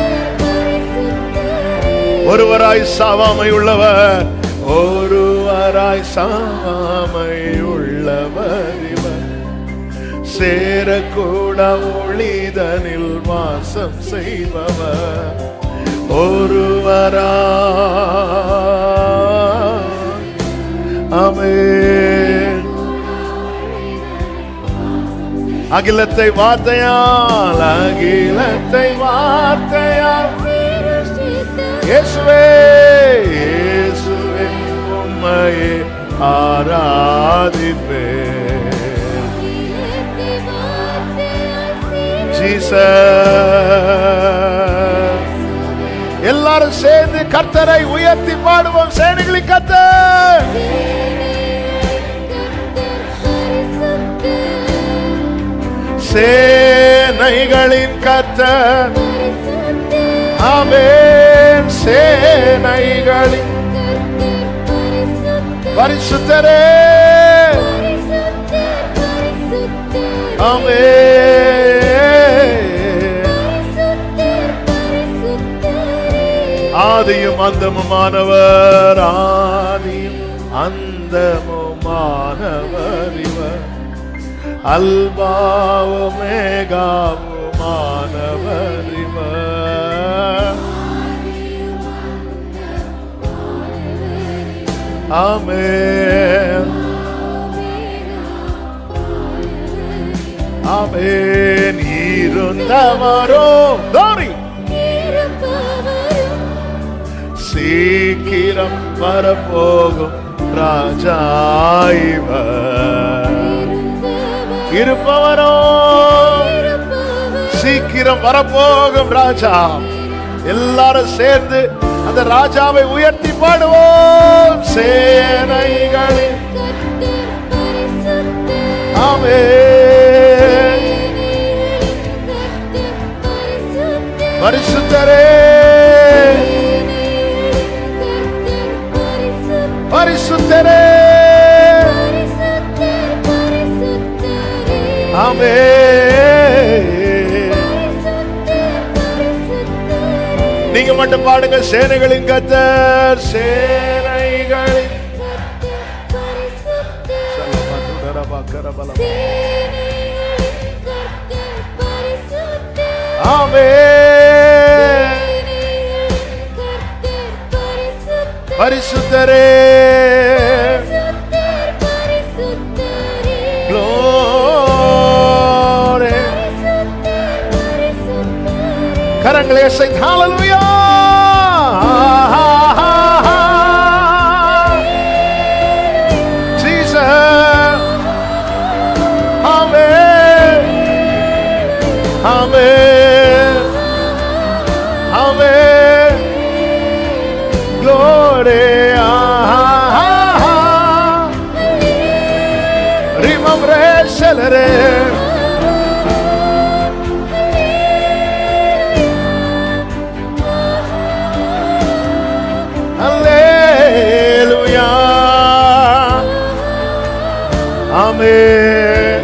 ஒருவராய் சாவாமை உள்ளவர் ஒருவராய் சாவாமை உள்ளவர் இவர் சேரக்கூட ஒளிதனில் வாசம் செய்பவர் ஒருவரா அமேன் அகிலத்தை வார்த்தையால் அகிலத்தை வார்த்தையால் இயேசுவே இயேசுவே உம்மையே ஆராதிப்பே ஜீசஸ் எல்லாரும் சேர்ந்து கர்த்தரை உயர்த்தி பாடுவோம் சேனைகளின் கர்த்தர் சேனைகளின் கர்த்தர் ஆமென் சேனைகளின் பரிசுத்தரே ஆமென் ஆதியும் அந்தமுமானவர் ஆதியும் அந்தமுமானவர் இவர் அல்பாவுமேகாவுமானவர் இவர் ஆமென் ஆமென் இருந்தவரோ தோரி சீக்கிரம் வரப்போகும் ராஜா இவர் இருப்பவரோ சீக்கிரம் வரப்போகும் ராஜா எல்லாரும் சேர்ந்து அந்த ராஜாவை உயர்த்தி பாடுவோம் சேனைகளின் ஆமென் பரிசுத்தரே பரிசுத்தரே ஆமென் நீங்க மட்டும் பாடுங்க சேனைகளின் கத்தர் சேனைகளின் ஆமென் பரிசுத்தரே Glory. கரங்களை sing hallelujah Jesus Amen கர்த்தரே அல்லேலூயா ஆமென்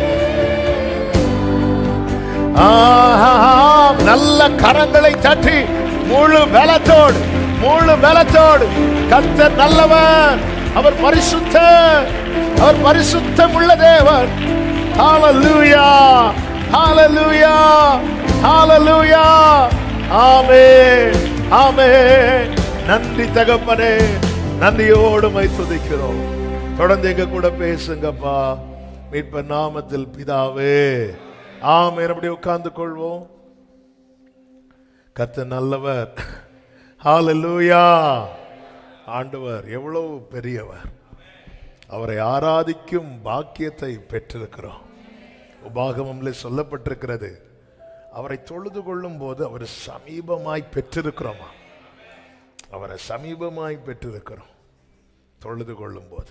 ஆஹாம். நல்ல கரங்களை தட்டி முழு பலத்தோடு முழு பலத்தோடு கர்த்தர் நல்லவர் அவர் பரிசுத்த அவர் பரிசுத்தம் உள்ள தேவன் ஹalleluya ஹalleluya ஹalleluya ஆமென் ஆமென் நன்றி தகப்பனே நன்றியோடு மை துதிக்கிறோம் தொடர்ந்து எங்க கூட பேசுங்கப்பா மீட்ப நாமத்தில் பிதாவே ஆம் அப்படி உட்கார்ந்து கொள்வோம் கர்த்தர் நல்லவர் ஹalleluya ஆண்டவர் எவ்வளவு பெரியவர் அவரை ஆராதிக்கும் பாக்கியத்தை பெற்றிருக்கிறோம் உபாகமம்ல சொல்லப்பட்டிருக்கிறது அவரை தொழுது கொள்ளும் போது அவர் சமீபமாய் பெற்றிருக்கிறோமா அவரை சமீபமாய் பெற்றிருக்கிறோம் தொழுது கொள்ளும் போது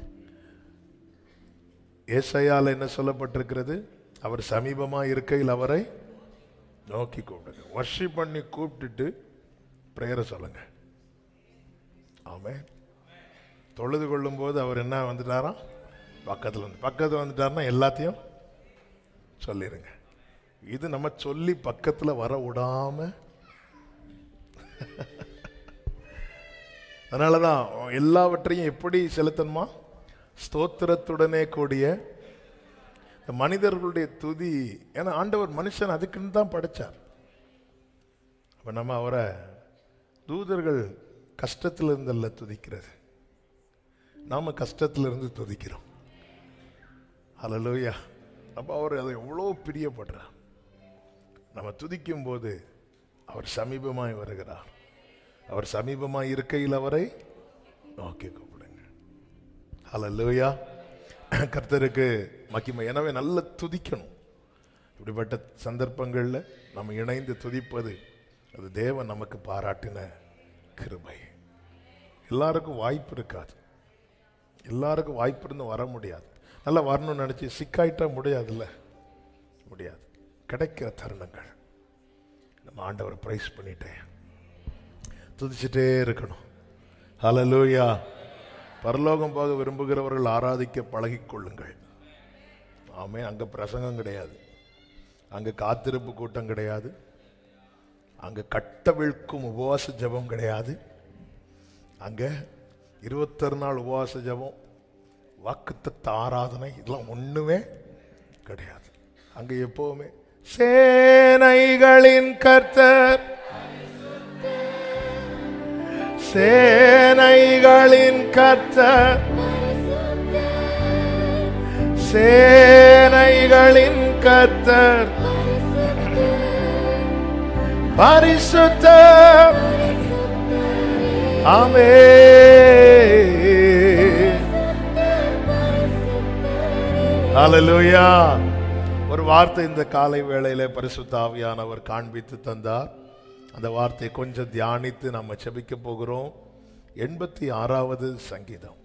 ஏசையால் என்ன சொல்லப்பட்டிருக்கிறது அவர் சமீபமாக இருக்கையில் அவரை நோக்கி கூப்பிடுங்க வர்ஷிப் பண்ணி கூப்பிட்டுட்டு ப்ரேயரை சொல்லுங்க ஆமே தொழுது கொள்ளும் போது அவர் என்ன வந்துட்டாராம் பக்கத்தில் வந்து பக்கத்தில் வந்துட்டாருன்னா எல்லாத்தையும் சொல்லிடுங்க இது நம்ம சொல்லி பக்கத்தில் வர விடாம அதனால தான் எல்லாவற்றையும் எப்படி செலுத்தணுமா ஸ்தோத்திரத்துடனே கூடிய இந்த மனிதர்களுடைய துதி ஏன்னா ஆண்டவர் மனுஷன் அதுக்குன்னு தான் படைச்சார் அப்ப நம்ம அவரை தூதர்கள் கஷ்டத்தில் இருந்தல்ல துதிக்கிறது நாம கஷ்டத்துல இருந்து துதிக்கிறோம் ஹalleluya அப்ப அவர் அதை எவ்வளோ பிரியப்படுறார் நம்ம துதிக்கும் போது அவர் சமீபமாய் வருகிறார் அவர் சமீபமாய் இருக்கையில் அவரை நோக்கி கூப்பிடுங்க ஹalleluya கர்த்தருக்கு மகிமை எனவே நல்ல துதிக்கணும் இப்படிப்பட்ட சந்தர்ப்பங்களில் நம்ம இணைந்து துதிப்பது அது தேவன் நமக்கு பாராட்டின கிருபை எல்லாருக்கும் வாய்ப்பு இருக்காது எல்லாருக்கும் வாய்ப்பு இருந்து வர முடியாது நல்லா வரணும்னு நினச்சி சிக்காயிட்டா முடியாதுல்ல முடியாது கிடைக்கிற தருணங்கள் நம்ம ஆண்டவரை ப்ரைஸ் பண்ணிட்டேன் துதிச்சிட்டே இருக்கணும் ஹalleluya பரலோகம் போக விரும்புகிறவர்கள் ஆராதிக்க பழகிக் கொள்ளுங்கள் ஆமே அங்க பிரசங்கம் கிடையாது அங்க காத்திருப்பு கூட்டம் கிடையாது அங்க கட்டவிழ்க்கும் உபவாச ஜெபம் கிடையாது அங்க இருபத்தொரு நாள் உபவாச ஜெபம் வாக்குத்தத்த ஆராதனை இதெல்லாம் ஒண்ணுமே கிடையாது அங்க எப்பவுமே சேனைகளின் கர்த்தர் சேனைகளின் கர்த்தர் சேனைகளின் கர்த்தர் பரிசுத்த ஆமே ஹalleluya ஒரு வார்த்தை இந்த காலை வேளையில பரிசுத்த ஆவியானவர் காண்பித்து தந்தார் அந்த வார்த்தையை கொஞ்சம் தியானித்து நம்ம செபிக்க போகிறோம் எண்பத்தி ஆறாவது சங்கீதம்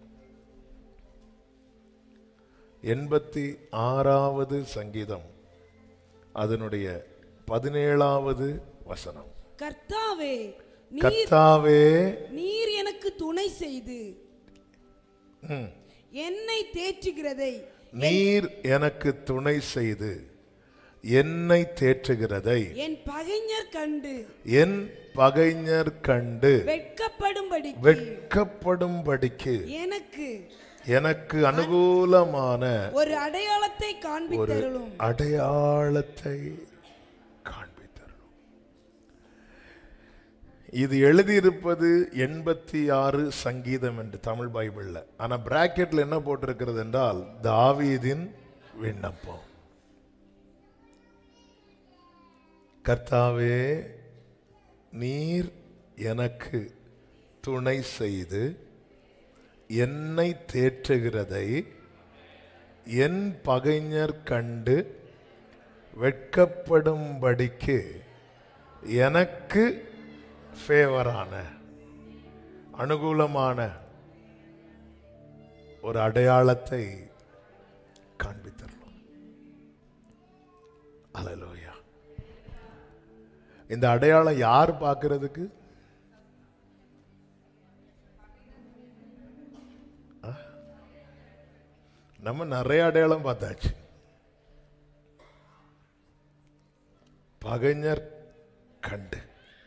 எண்பத்தி ஆறாவது சங்கீதம் அதனுடைய பதினேழாவது வசனம் கர்த்தாவே நீர் கர்த்தாவே நீர் எனக்கு துணை செய்து ம், என்னை தேற்றுகிறதை நீர் எனக்கு துணை செய்து என்னை தேற்றுகிறதை என் பகைஞர் கண்டு என் பகைஞர் கண்டு வெட்கப்படும்படி வெட்கப்படும்படிக்கு எனக்கு எனக்கு அனுகூலமான ஒரு அடையாளத்தை ஒரு காண்பித்தருளும் அடையாளத்தை காண்பித்தருளும் இது எழுதியிருப்பது எண்பத்தி ஆறு சங்கீதம் என்று தமிழ் பைபிள்ல ஆனா பிராக்கெட்ல என்ன போட்டிருக்கிறது என்றால் தாவீதின் விண்ணப்பம் கர்த்தாவே நீர் எனக்கு துணை செய்து என்னை தேற்றுகிறதை என் பகைஞர் கண்டு வெட்கப்படும்படிக்கு எனக்கு ஃபேவரான அனுகூலமான ஒரு அடையாளத்தை காண்பித்தரலாம் இந்த அடையாளம் யார் பார்க்கிறதுக்கு ஆ? நம்ம நிறைய அடையாளம் பார்த்தாச்சு பகைஞர் கண்டு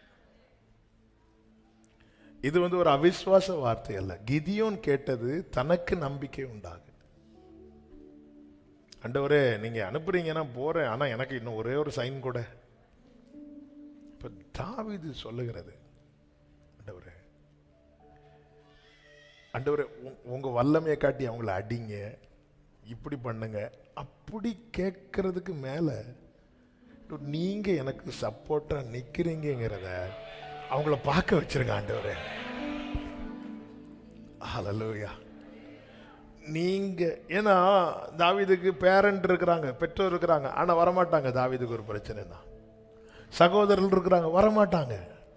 இது வந்து ஒரு அவிஸ்வாச வார்த்தை அல்ல கிதியோன் கேட்டது தனக்கு நம்பிக்கை உண்டாகு ஆண்டவரே நீங்க அனுப்புறீங்கன்னா போறேன் ஆனா எனக்கு இன்னும் ஒரே ஒரு சைன் கூட இப்ப தாவீது சொல்லுகிறது ஆண்டவரே ஆண்டவரே உ- உங்க வல்லமையை காட்டி அவங்கள அடிங்க இப்படி பண்ணுங்க அப்படி கேட்கறதுக்கு மேல நீங்க எனக்கு சப்போர்ட்டா நிக்கிறீங்கிறத அவங்கள பார்க்க வச்சிருங்க ஆண்டவரே ஹalleluya நீங்க ஏன்னா தாவீதுக்கு பேரண்ட் இருக்கிறாங்க பெற்றோர் இருக்கிறாங்க ஆனா வரமாட்டாங்க தாவீதுக்கு ஒரு பிரச்சனைனா சகோதரர்கள் இருக்கிறாங்க வரமாட்டாங்க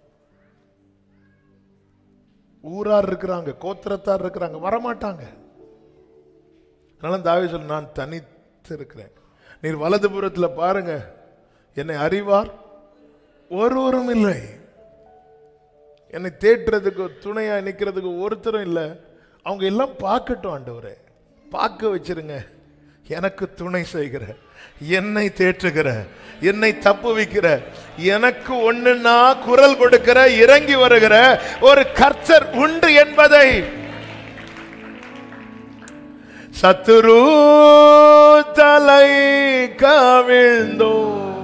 ஊரார் இருக்கிறாங்க கோத்திரத்தார் இருக்கிறாங்க வரமாட்டாங்க அதனால தாவீது சொல்ல நான் தனித்து இருக்கிறேன் நீர் வலதுபுறத்துல பாருங்க என்னை அறிவார் ஒருவரும் இல்லை என்னை தேற்றுறதுக்கு துணையா நிக்கிறதுக்கு ஒருத்தரும் இல்லை அவங்க எல்லாம் பார்க்கட்டும் ஆண்டவரே பார்க்க வச்சிருங்க எனக்கு துணை செய்கிற என்னை தேற்றுகிற என்னை தப்பு வைக்கிற எனக்கு ஒண்ணுன்னா குரல் கொடுக்கிற இறங்கி வருகிற ஒரு கர்த்தர் உண்டு என்பதை சத்துரு தலை கவிழ்ந்தோ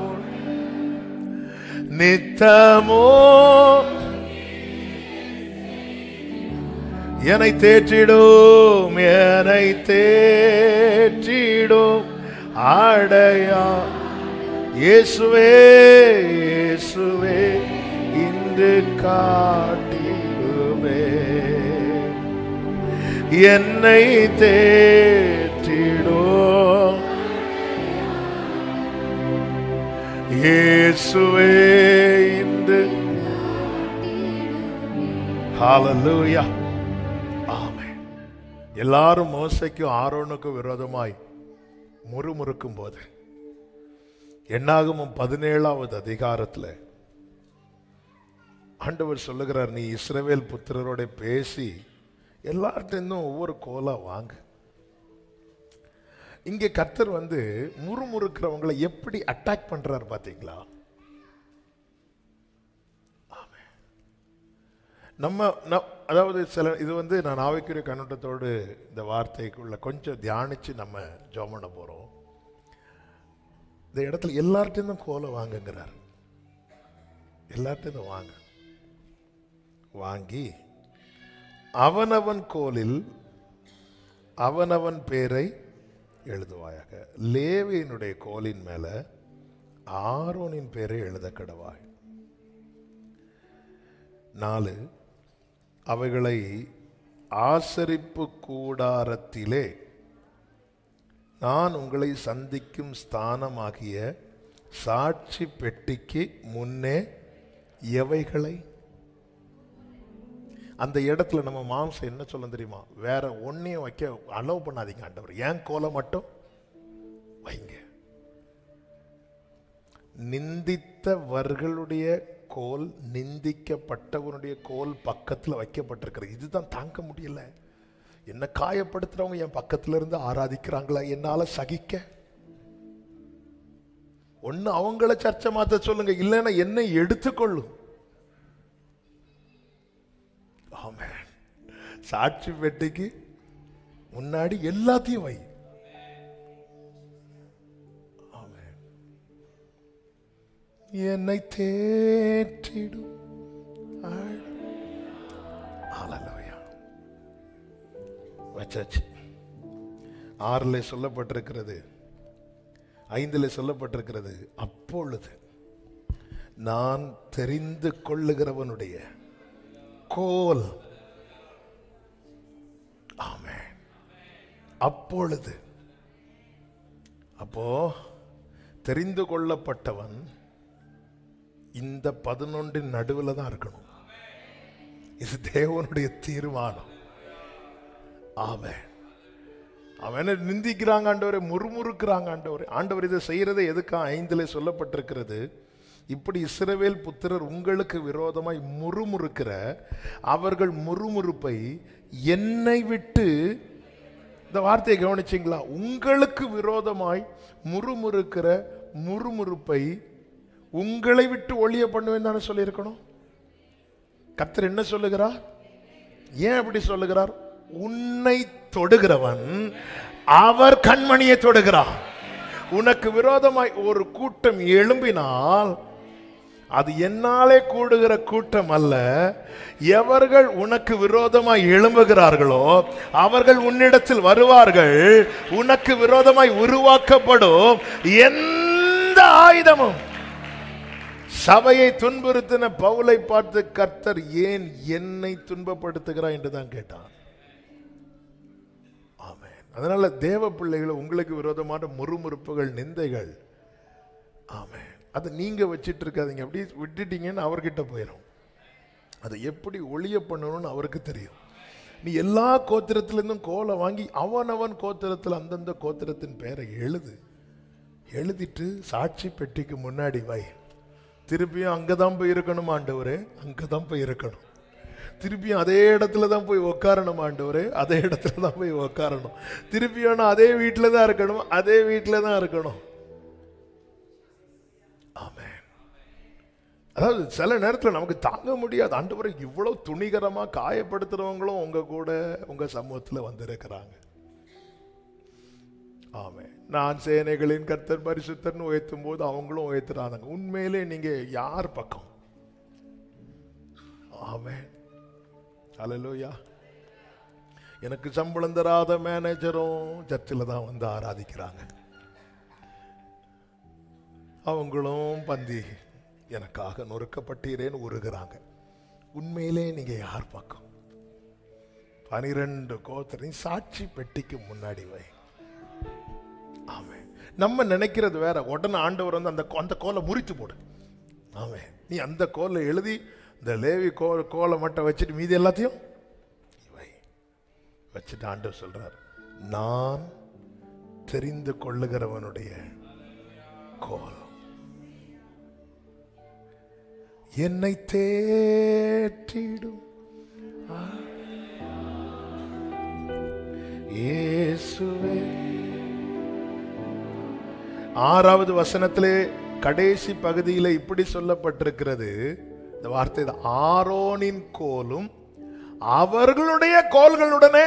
நித்தமோ என்னை தேற்றிடும் என்னை தேற்றிடும் ஆடையா இயேசுவே இயேசுவே இன்று காட்டிடுவே என்னை தேற்றிடும் இயேசுவே இன்று ஹalleluya ஆமென் எல்லாரும் மோசைக்கும் ஆரோனுக்கும் விரோதமாய் முறுமுறுக்கும் போது என்னாகமும் பதினேழாவது அதிகாரத்துல ஆண்டவர் சொல்லுகிறார் நீ இஸ்ரவேல் புத்திரரோட பேசி எல்லார்ட்டேருந்தும் ஒவ்வொரு கோலா வாங்கு இங்கே கர்த்தர் வந்து முறுமுறுக்கிறவங்களை எப்படி அட்டாக் பண்றாரு பாத்தீங்களா ஆமென். நம்ம ந- அதாவது சில இது வந்து நான் ஆவிக்குரிய கண்ணோட்டத்தோடு இந்த வார்த்தைக்குள்ள கொஞ்சம் தியானிச்சு நம்ம ஜெபம் பண்ண போறோம் இந்த இடத்துல எல்லார்ட்டேருந்தும் கோலை வாங்குங்கிறார் எல்லார்ட்டேருந்தும் வாங்க வாங்கி அவனவன் கோலில் அவனவன் பேரை எழுதுவாயாக லேவியினுடைய கோலின் மேல ஆரோனின் பேரை எழுத கடவாய் நாலு அவைகளை ஆசரிப்பு கூடாரத்திலே நான் உங்களை சந்திக்கும் ஸ்தானமாகிய சாட்சி பெட்டிக்கு முன்னே எவைகளை அந்த இடத்துல நம்ம மாம்சம் என்ன சொல்ல தெரியுமா வேற ஒன்னையும் வைக்க அலோவ் பண்ணாதீங்க ஆண்டவர் ஏன் கோலை மட்டும் வைங்க நிந்தித்தவர்களுடைய கோல் நிந்திக்கப்பட்டவனுடைய கோல் பக்கத்துல வைக்கப்பட்டிருக்கிறது இதுதான் தாங்க முடியல என்ன காயப்படுத்துறவங்க என் பக்கத்துல இருந்து ஆராதிக்கிறாங்களா என்னால சகிக்க ஒண்ணு அவங்கள சர்ச்சை மாத்த சொல்லுங்க இல்லைன்னா என்னை எடுத்துக்கொள்ளும் ஆமென் சாட்சி பெட்டிக்கு முன்னாடி எல்லாத்தையும் வை ஆமென். என்னை தேற்றிடும் ஆழ். ஹalleluya. வச்சாச்சு ஆறுல சொல்லப்பட்டிருக்கிறது ஐந்துல சொல்லப்பட்டிருக்கிறது அப்பொழுது நான் தெரிந்து கொள்ளுகிறவனுடைய கோல் ஆமென் அப்பொழுது அப்போ தெரிந்து கொள்ளப்பட்டவன் இந்த பதினொன்றின் நடுவில் தான் இருக்கணும் இது தேவனுடைய தீர்மானம் ஆமென் அவனை நிந்திக்கிறாங்க ஆண்டவரை முறுமுறுக்கிறாங்க ஆண்டவரை ஆண்டவர் இதை செய்யறதை எதுக்கா ஐந்துல சொல்லப்பட்டிருக்கிறது இப்படி இஸ்ரவேல் புத்திரர் உங்களுக்கு விரோதமாய் முறுமுறுக்கிற அவர்கள் முறுமுறுப்பை என்னை விட்டு இந்த வார்த்தையை கவனிச்சிங்களா உங்களுக்கு விரோதமாய் முறுமுறுக்கிற முறுமுறுப்பை உங்களை விட்டு ஒளிய பண்ணுவேன் தானே சொல்லியிருக்கணும் கர்த்தர் என்ன சொல்லுகிறார் ஏன் அப்படி சொல்லுகிறார் உன்னை தொடுகிறவன் அவர் கண்மணியை தொடுகிறார் உனக்கு விரோதமாய் ஒரு கூட்டம் எழும்பினால் அது என்னாலே கூடுகிற கூட்டம் அல்ல எவர்கள் உனக்கு விரோதமாய் எழும்புகிறார்களோ அவர்கள் உன்னிடத்தில் வருவார்கள் உனக்கு விரோதமாய் உருவாக்கப்படும் எந்த ஆயுதமும் சபையை துன்புறுத்தின பவுலை பார்த்து கர்த்தர் ஏன் என்னை துன்பப்படுத்துகிறார் என்று தான் கேட்டான் ஆமென் அதனால தேவ பிள்ளைகளை உங்களுக்கு விரோதமான முறுமுறுப்புகள் நிந்தைகள் ஆமென் அதை நீங்க வச்சிட்டு இருக்காதீங்க அப்படி விட்டுட்டீங்கன்னு அவர்கிட்ட போயிடும் அதை எப்படி ஒளிய பண்ணணும்னு அவருக்கு தெரியும் நீ எல்லா கோத்திரத்திலிருந்தும் கோலை வாங்கி அவனவன் கோத்திரத்தில் அந்தந்த கோத்திரத்தின் பெயரை எழுது எழுதிட்டு சாட்சி பெட்டிக்கு முன்னாடி வை திருப்பியும் அங்கே தான் போய் இருக்கணும் ஆண்டவரே அங்கே தான் போய் இருக்கணும் திருப்பியும் அதே இடத்துல தான் போய் உட்காரணும் ஆண்டவரே அதே இடத்துல தான் போய் உட்காரணும் திருப்பியும் நான் அதே வீட்டில் தான் இருக்கணும் அதே வீட்டில் தான் இருக்கணும் ஆமென் அதாவது சில நேரத்தில் நமக்கு தாங்க முடியாது ஆண்டவரை இவ்வளவு துணிகரமா காயப்படுத்துறவங்களும் உங்க கூட உங்க சமூகத்தில் வந்திருக்கிறாங்க ஆமே நான் சேனைகளின் கர்த்தர் பரிசுத்தர்னு உயர்த்தும் போது அவங்களும் உயர்த்துறாங்க உண்மையிலே நீங்க யார் பக்கம் ஆமே ஹalleluya எனக்கு சம்பளம் தராத மேனேஜரும் சர்ச்சில் தான் வந்து ஆராதிக்கிறாங்க அவங்களும் பந்தி எனக்காக நொறுக்கப்பட்டீரேன்னு உருகிறாங்க உண்மையிலே நீங்க யார் பக்கம் பனிரெண்டு கோத்திரையும் சாட்சி பெட்டிக்கு முன்னாடி வை ஆமென் நம்ம நினைக்கிறது வேற உடனே ஆண்டவர் வந்து அந்த கோ- அந்த கோலை முறித்து போடு ஆமென் நீ அந்த கோலை எழுதி இந்த லேவி கோ கோலை மட்டும் வச்சுட்டு மீதி எல்லாத்தையும் வை வச்சுட்டு ஆண்டவர் சொல்றார் நான் தெரிந்து கொள்ளுகிறவனுடைய கோல் என்னை தேற்றிடும் ஆ. இயேசுவே ஆறாவது வசனத்திலே கடைசி பகுதியில இப்படி சொல்லப்பட்டிருக்கிறது இந்த வார்த்தை தான். ஆரோனின் கோலும் அவர்களுடைய கோல்களுடனே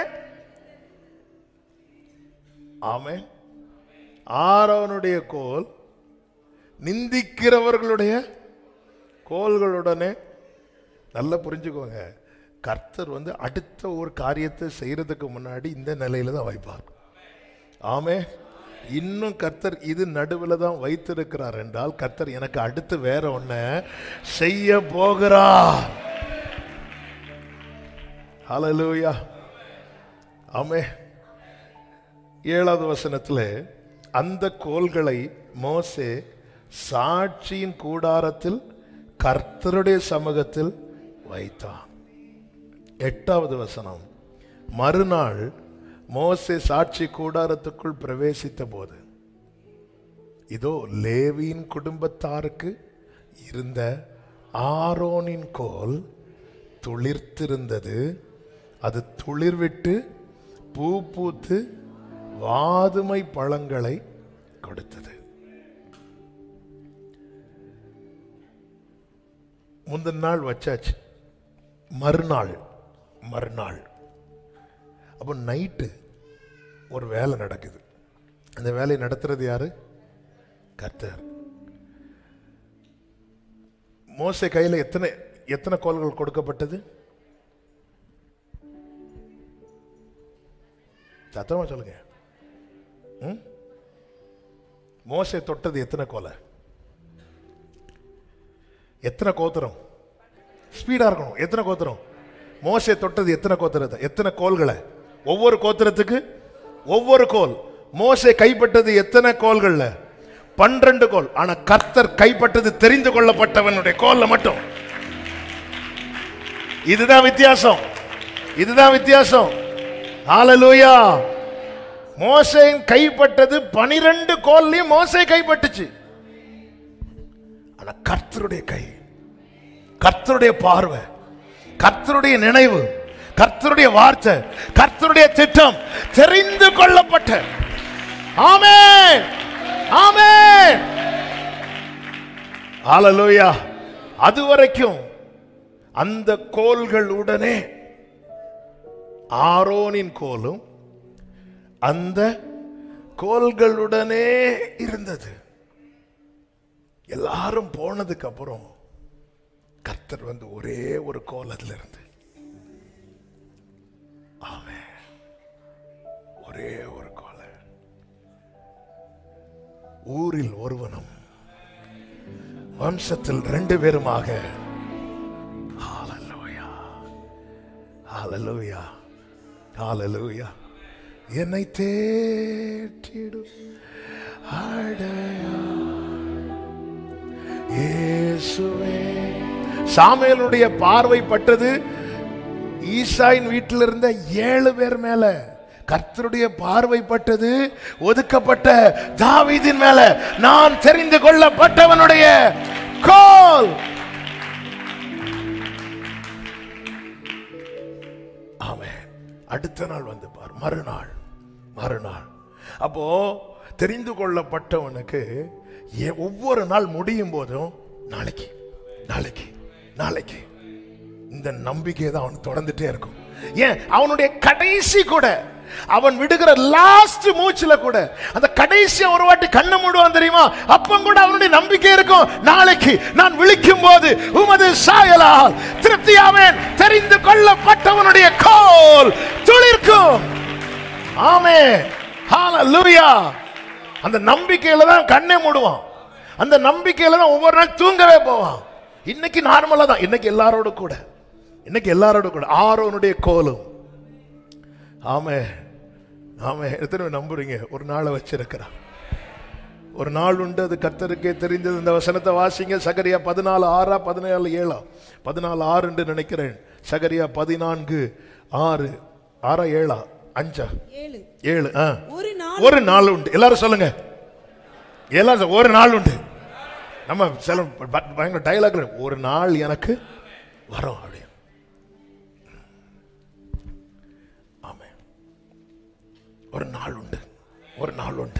ஆமென் ஆரோனுடைய கோல் நிந்திக்கிறவர்களுடைய கோல்களுடனே நல்லா புரிஞ்சுக்கோங்க கர்த்தர் வந்து அடுத்த ஒரு காரியத்தை செய்யறதுக்கு முன்னாடி இந்த நிலையில தான் வைப்பார் ஆமே இன்னும் கர்த்தர் இது நடுவில் தான் வைத்திருக்கிறார் என்றால் கர்த்தர் எனக்கு அடுத்து வேற ஒண்ண செய்ய போகிறார் ஹalleluya ஆமே ஏழாவது வசனத்தில் அந்த கோல்களை மோசே சாட்சியின் கூடாரத்தில் கர்த்தருடைய சமூகத்தில் வைத்தான் எட்டாவது வசனம் மறுநாள் மோசே சாட்சி கூடாரத்துக்குள் பிரவேசித்த போது இதோ லேவியின் குடும்பத்தாருக்கு இருந்த ஆரோனின் கோல் துளிர்த்திருந்தது அது துளிர்விட்டு பூ பூத்து வாதுமை பழங்களை கொடுத்தது முந்தின நாள் வச்சாச்சு மறுநாள் மறுநாள் அப்போ நைட்டு ஒரு வேலை நடக்குது அந்த வேலையை நடத்துறது யாரு கர்த்தர் மோசே கையில் எத்தனை எத்தனை கோல்கள் கொடுக்கப்பட்டது சத்தமா சொல்லுங்க ம்? மோசே தொட்டது எத்தனை கோலை எத்தனை கோத்திரம் ஸ்பீடா இருக்கணும் எத்தனை கோத்திரம் மோசே தொட்டது எத்தனை கோத்திரத்தை எத்தனை கோல்களை ஒவ்வொரு கோத்திரத்துக்கு ஒவ்வொரு கோல் மோசே கைப்பட்டது எத்தனை கோல்கள்ல பன்னிரண்டு கோல் ஆனா கர்த்தர் கைப்பட்டது தெரிந்து கொள்ளப்பட்டவனுடைய கோல்ல மட்டும் இதுதான் வித்தியாசம் இதுதான் வித்தியாசம் ஹalleluya மோசேயின் கைப்பட்டது பனிரெண்டு கோல்லையும் மோசே கைப்பட்டுச்சு ஆனா கர்த்தருடைய கை கர்த்தருடைய பார்வை கர்த்தருடைய நினைவு கர்த்தருடைய வார்த்தை கர்த்தருடைய திட்டம் தெரிந்து கொள்ளப்பட்ட ஆமே ஆமே ஹalleluya அது வரைக்கும் அந்த கோல்களுடனே ஆரோனின் கோலும் அந்த கோல்களுடனே இருந்தது எல்லாரும் போனதுக்கு அப்புறம் கர்த்தர் வந்து ஒரே ஒரு கோல் அதுல இருந்து ஆமென். ஒரே ஒரு கோலை ஊரில் ஒருவனும் வம்சத்தில் ரெண்டு பேருமாக ஹalleluya ஹalleluya ஹalleluya என்னை தேற்றிடும் அடையா இயேசுவே சாமுவேலுடைய பார்வை பட்டது ஈசாயின் வீட்டில் இருந்த ஏழு பேர் மேல கர்த்தருடைய பார்வைப்பட்டது ஒதுக்கப்பட்ட தாவீதின் மேல நான் தெரிந்து கொள்ளப்பட்டவனுடைய கோல் ஆமென் அடுத்த நாள் வந்து பார் மறுநாள் மறுநாள் அப்போ தெரிந்து கொள்ளப்பட்டவனுக்கு ஏ- ஒவ்வொரு நாள் முடியும் போதும் நாளைக்கு நாளைக்கு நாளைக்கு இந்த நம்பிக்கை தான் அவன் தொடர்ந்துட்டே இருக்கும் ஏன் அவனுடைய கடைசி கூட அவன் விடுகிற லாஸ்ட் மூச்சுல கூட அந்த கடைசியா ஒரு வாட்டி கண்ணை மூடுவான் தெரியுமா அப்ப கூட அவனுடைய நம்பிக்கை இருக்கும் நாளைக்கு நான் விழிக்கும் போது உமது சாயலால் திருப்தியாவேன் தெரிந்து கொள்ளப்பட்டவனுடைய கோல் துளிர்க்கும் ஆமே ஹalleluya அந்த நம்பிக்கையில தான் கண்ணை மூடுவான் அந்த நம்பிக்கையில தான் ஒவ்வொரு நாள் தூங்கவே போவான் இன்னைக்கு நார்மலா தான் இன்னைக்கு எல்லாரோட கூட இன்னைக்கு எல்லாரோட கூட ஆரோனுடைய கோலும் ஆமே ஆமே எத்தனை பேர் நம்புறீங்க ஒரு நாளை வச்சிருக்கிறான் ஒரு நாள் உண்டு அது கர்த்தருக்கே தெரிந்தது இந்த வசனத்தை வாசிங்க சகரியா பதினாலு ஆறா பதினேழு ஏழா பதினாலு ஆறுன்னு நினைக்கிறேன் சகரியா பதினான்கு ஆறு ஆறா ஏழா அஞ்சா ஏழு ஏழு ஆ ஒரு நாள் ஒரு நாள் உண்டு எல்லாரும் சொல்லுங்க எல்லாரும் சொல்~ ஒரு நாள் உண்டு நம்ம சில ப- பயங்கர டைலாக்ல ஒரு நாள் எனக்கு வரும் அப்படி ஆமே ஒரு நாள் உண்டு ஒரு நாள் உண்டு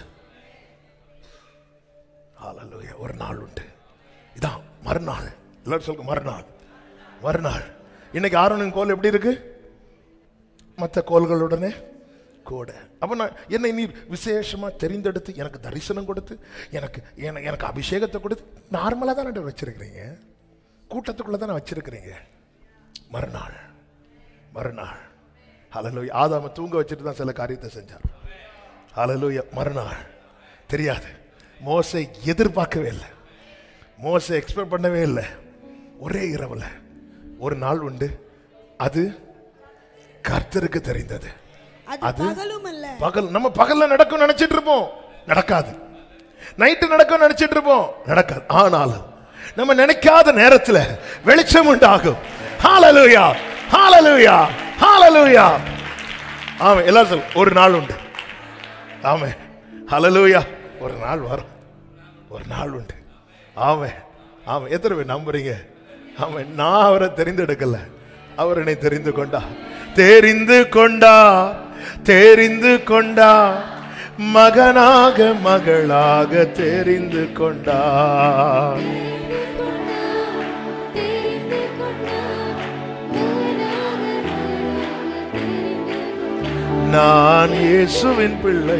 ஹalleluya ஒரு நாள் உண்டு இதான் மறுநாள் எல்லாரும் சொல்லுங்க மறுநாள் மறுநாள் இன்னைக்கு ஆரோனின் கோல் எப்படி இருக்கு மற்ற கோள்களுடனே கூட அப்ப நான் என்னை நீ விசேஷமா தெரிந்தெடுத்து எனக்கு தரிசனம் கொடுத்து எனக்கு என- எனக்கு அபிஷேகத்தை கொடுத்து நார்மலாக தான் வச்சிருக்கிறீங்க கூட்டத்துக்குள்ள தான் வச்சிருக்கிறீங்க மறுநாள் மறுநாள் ஹalleluya ஆதாம தூங்க வச்சுட்டு தான் சில காரியத்தை செஞ்சார் ஹalleluya மறுநாள் தெரியாது மோசை எதிர்பார்க்கவே இல்லை மோசை எக்ஸ்பெக்ட் பண்ணவே இல்லை ஒரே இரவுல ஒரு நாள் உண்டு அது கர்த்தருக்கு தெரிந்தது அது அது- பகலும் அல்ல பகல் நம்ம பகல்ல நடக்கும் நினைச்சிட்டு இருப்போம் நடக்காது நைட்டு நடக்கும் நினைச்சிட்டு இருப்போம் நடக்காது ஆனாலும் நம்ம நினைக்காத நேரத்துல வெளிச்சம் உண்டாகும் ஹalleluya ஹalleluya ஹalleluya ஆமா எல்லாரும் சொல் ஒரு நாள் உண்டு ஆமே ஹalleluya ஒரு நாள் வரும் ஒரு நாள் உண்டு ஆமே ஆமா எத்தனை பேர் நம்புறீங்க ஆமா நான் அவரை தெரிந்தெடுக்கல அவர் என்னை தெரிந்து கொண்டா தெரிந்து கொண்டா தெரிந்து கொண்டா மகனாக மகளாக தெரிந்து கொண்டா தெரிந்து கொண்டார் மகனாக மகளாக தெரிந்து கொண்டார் நான் இயேசுவின் பிள்ளை